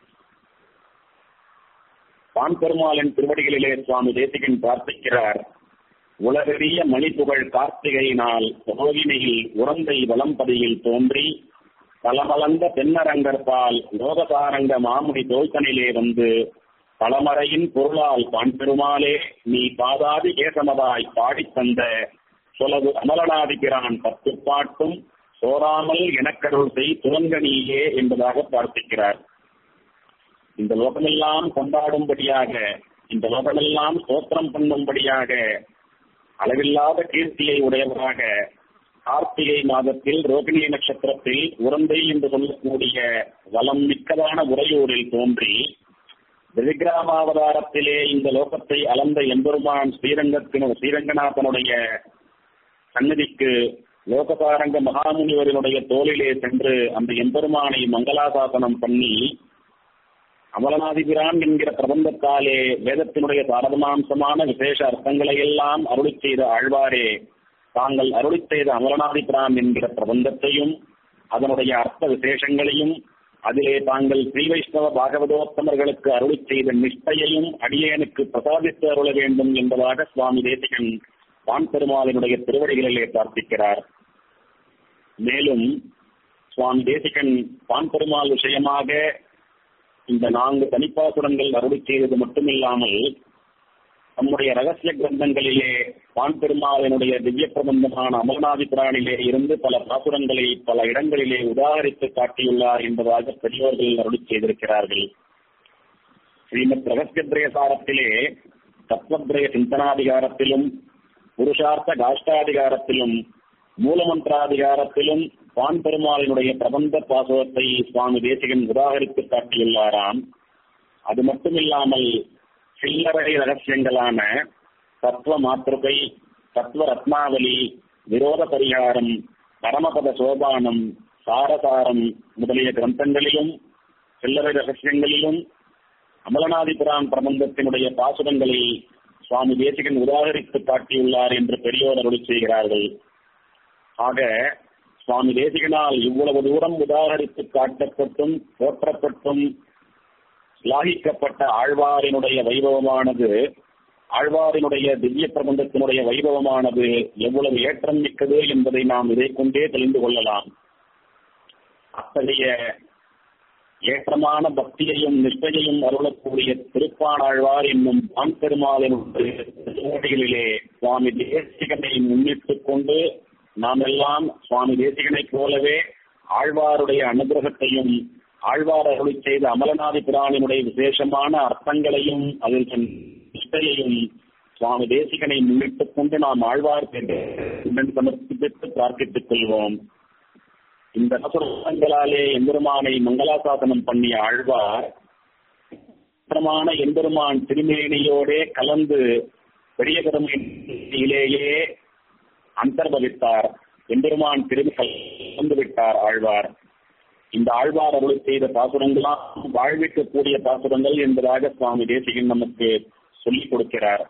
பான் பெருமாளின் திருவடிகளிலே சுவாமி தேசிகன் பிரார்த்திக்கிறார் உலகறிய மணிப்புகழ் கார்த்திகையினால் ரோகிணியில் உறந்தை வலம்பதியில் தோன்றி பலமளந்த தென்னரங்கற்பால் லோகசாரங்க மாமுடி தோல்தனிலே வந்து பலமறையின் பொருளால் பான் பெருமாளே நீ பாதாதி கேசமதாய் பாடித் தந்த சொலவு அமலனாதிபிரான் பத்து பாட்டும் சோராமல் எனக்கருள் செய் துவங்கனியே என்பதாக பிரார்த்திக்கிறார் இந்த லோகமெல்லாம் கொண்டாடும்படியாக இந்த லோகமெல்லாம் சோத்திரம் பண்ணும்படியாக அளவில்லாத கீர்த்தியை உடையவராக கார்த்திகை மாதத்தில் ரோகிணி நட்சத்திரத்தில் உரந்தை என்று சொல்லக்கூடிய வளம் மிக்கதான உறையூரில் தோன்றி திரிகிராமாவதாரத்திலே இந்த லோகத்தை அளந்த எம்பெருமான் ஸ்ரீரங்கத்தின ஸ்ரீரங்கநாதனுடைய சன்னதிக்கு லோகசாரங்க மகாமுனிவரினுடைய தோளிலே சென்று அந்த எம்பெருமானை மங்களாசாசனம் பண்ணி அமலநாதிபிரான் என்கிற பிரபந்தத்தாலே வேதத்தினுடைய சாரதமாம்சமான விசேஷ அர்த்தங்களை எல்லாம் அருளி செய்த ஆழ்வாரே தாங்கள் அருளி செய்த அமலநாதிபிரான் என்கிற பிரபந்தத்தையும் அதனுடைய அர்த்த விசேஷங்களையும் அதிலே தாங்கள் ஸ்ரீ வைஷ்ணவ பாகவதோத்தமர்களுக்கு அருளி செய்த நிஷ்டையையும் அடியேனுக்கு பிரசாதித்து அருள வேண்டும் என்பதாக சுவாமி தேசிகன் வான் பெருமாளினுடைய திருவடிகளிலே பிரார்த்திக்கிறார் மேலும் சுவாமி தேசிகன் பான் பெருமாள் விஷயமாக இந்த நான்கு தனிப்பாசுரங்கள் அருளி செய்தது மட்டுமில்லாமல் நம்முடைய ரகசிய கிரந்தங்களிலே பான் பெருமாளினுடைய திவ்ய பிரபந்தமான அமர்நாதி புராணிலே இருந்து பல பாசுரங்களை பல இடங்களிலே உதாகரித்து காட்டியுள்ளார் என்பதாக பெரியோர்கள் அருளி செய்திருக்கிறார்கள் ஸ்ரீமத் ரகசியத்ரய சாரத்திலே தத்வத்ரய சிந்தனாதிகாரத்திலும் புருஷார்த்த காஷ்டாதிகாரத்திலும் மூலமந்திராதிகாரத்திலும் பான் பெருமாளினுடைய பிரபந்த பாசுரத்தை சுவாமி தேசிகன் உதாகரித்து காட்டியுள்ளாராம் அது மட்டுமில்லாமல் சில்லறை ரகசியங்களான தத்துவ மாத்திருகை தத்துவ ரத்னாவலி விரோத பரிகாரம் பரமபத சோபானம் சாரசாரம் முதலிய கிரந்தங்களிலும் சில்லறை ரகசியங்களிலும் அமலநாதிபுரான் பிரபந்தத்தினுடைய பாசுரங்களை சுவாமி தேசிகன் உதாகரித்து காட்டியுள்ளார் என்று பெரியோர் அருளி செய்கிறார்கள் ஆக சுவாமி தேசிகனால் இவ்வளவு தூரம் உதாகரித்து காட்டப்பட்டும் போற்றப்பட்டும் ஸ்லாகிக்கப்பட்ட ஆழ்வாரினுடைய வைபவமானது ஆழ்வாரினுடைய திவ்ய பிரபந்தத்தினுடைய வைபவமானது எவ்வளவு ஏற்றம் மிக்கது என்பதை நாம் இதை கொண்டே தெரிந்து கொள்ளலாம் அத்தகைய ஏற்றமான பக்தியையும் நிஷ்டையையும் அருளக்கூடிய திருப்பானாழ்வார் என்னும் ஆண் பெருமாளினுடைய சுவாமி தேசிகனை முன்னிட்டுக் கொண்டு நாம் எல்லாம் சுவாமி தேசிகனைப் போலவே ஆழ்வாருடைய அனுகிரகத்தையும் ஆழ்வார் அருளி செய்த அமலநாதி புராணினுடைய விசேஷமான அர்த்தங்களையும் அதில் நிஷ்டையையும் சுவாமி தேசிகனை முன்னிட்டுக் கொண்டு நாம் ஆழ்வார் சமர்ப்பித்து பிரார்த்தித்துக் கொள்வோம் இந்த பசுரங்களாலே எம்பெருமானை மங்களாசாசனம் பண்ணிய ஆழ்வார் எம்பெருமான் திருமேனியோடே கலந்து பெரிய பெருமையிலேயே அந்தர்பவித்தார் எம்பெருமான் திரும்பி கலந்து விட்டார் ஆழ்வார் இந்த ஆழ்வார் அருளை செய்த பாசுரங்களாம் வாழ்விக்கக்கூடிய பாசுரங்கள் என்பதாக சுவாமி தேசிகன் நமக்கு சொல்லிக் கொடுக்கிறார்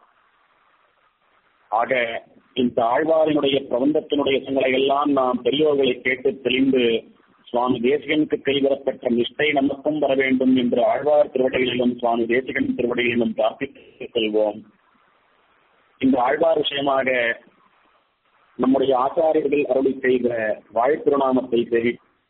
ஆக இந்த ஆழ்வாரினுடைய பிரபந்தத்தினுடைய சங்களை எல்லாம் நாம் பெரியோர்களை கேட்டு தெளிந்து சுவாமி தேசிகனுக்கு கைவரப்பட்ட நிஷ்டை நமக்கும் வர வேண்டும் என்று ஆழ்வார் திருவடிகளிலும் சுவாமி தேசிகன் திருவடிகளிலும் பிரார்த்தித்துக் கொள்வோம் இந்த ஆழ்வார் விஷயமாக நம்முடைய ஆச்சாரியர்கள் அருளி செய்த வாழ்த்திருநாமத்தை செவி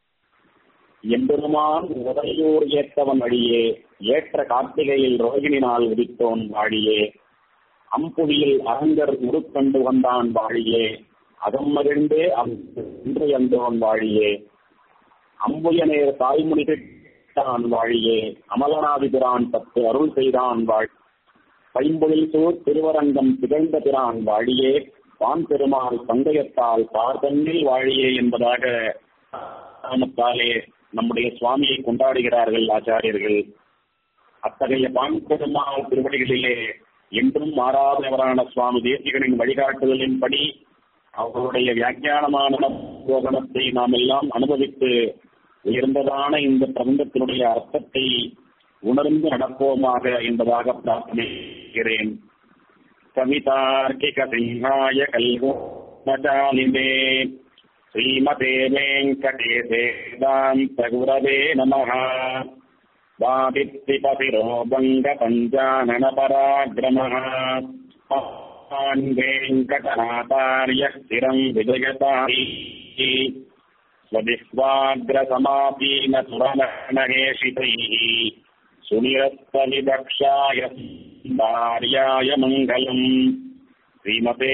எம்பெருமான் உதவியூர் ஏற்றவன் வழியே ஏற்ற கார்த்திகையில் ரோகிணி நாள் உதித்தோன் வாழியே அம்புவியில் அரங்கர் உருக்கண்டு வந்தான் வாழியே அகம் மகிழ்ந்தே அன்று எந்தோன் வாழியே அம்புயனேர் தாய்மொழி தான் வாழியே அமலநாதிபிரான் பத்து அருள் செய்தான் வாழ் பைம்பொழில் சூர் திருவரங்கம் திகழ்ந்த பிரான் வாழியே பான் பெருமாள் பந்தயத்தால் பார்த்தன்னில் வாழியே என்பதாக நாமத்தாலே நம்முடைய சுவாமியை கொண்டாடுகிறார்கள் ஆச்சாரியர்கள் அத்தகைய பான் பெருமாள் திருவடிகளிலே என்றும் மாறாதவரான சுவாமி தேசிகனின் வழிகாட்டுதலின்படி அவருடைய வியாக்கியானமான போகனத்தை நாம் எல்லாம் அனுபவித்து உயர்ந்ததான இந்த பிரபந்தத்தினுடைய அர்த்தத்தை உணர்ந்து நடப்போமாக என்பதாக பிரார்த்தனைக்கிறேன் கவிதார்க்கிக சிங்காய கல்கோமஜாலினே ஸ்ரீமதே வெங்கடேசேதாந்த குரவே நமः वादित्रिपतिरो बङ्गपञ्चानन पराक्रमः महान् वेङ्कटनाथार्यः स्थिरम् विजयतारी स्वजिह्वाग्रसमापीन सुरनहेषितैः सुनिरस्तविदक्षाय भार्याय मङ्गलम् श्रीमते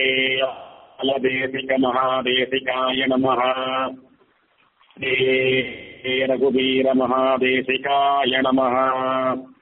अलदेशिकमहादेशिकाय नमः श्री रघुवीरमहादेशिकाय नमः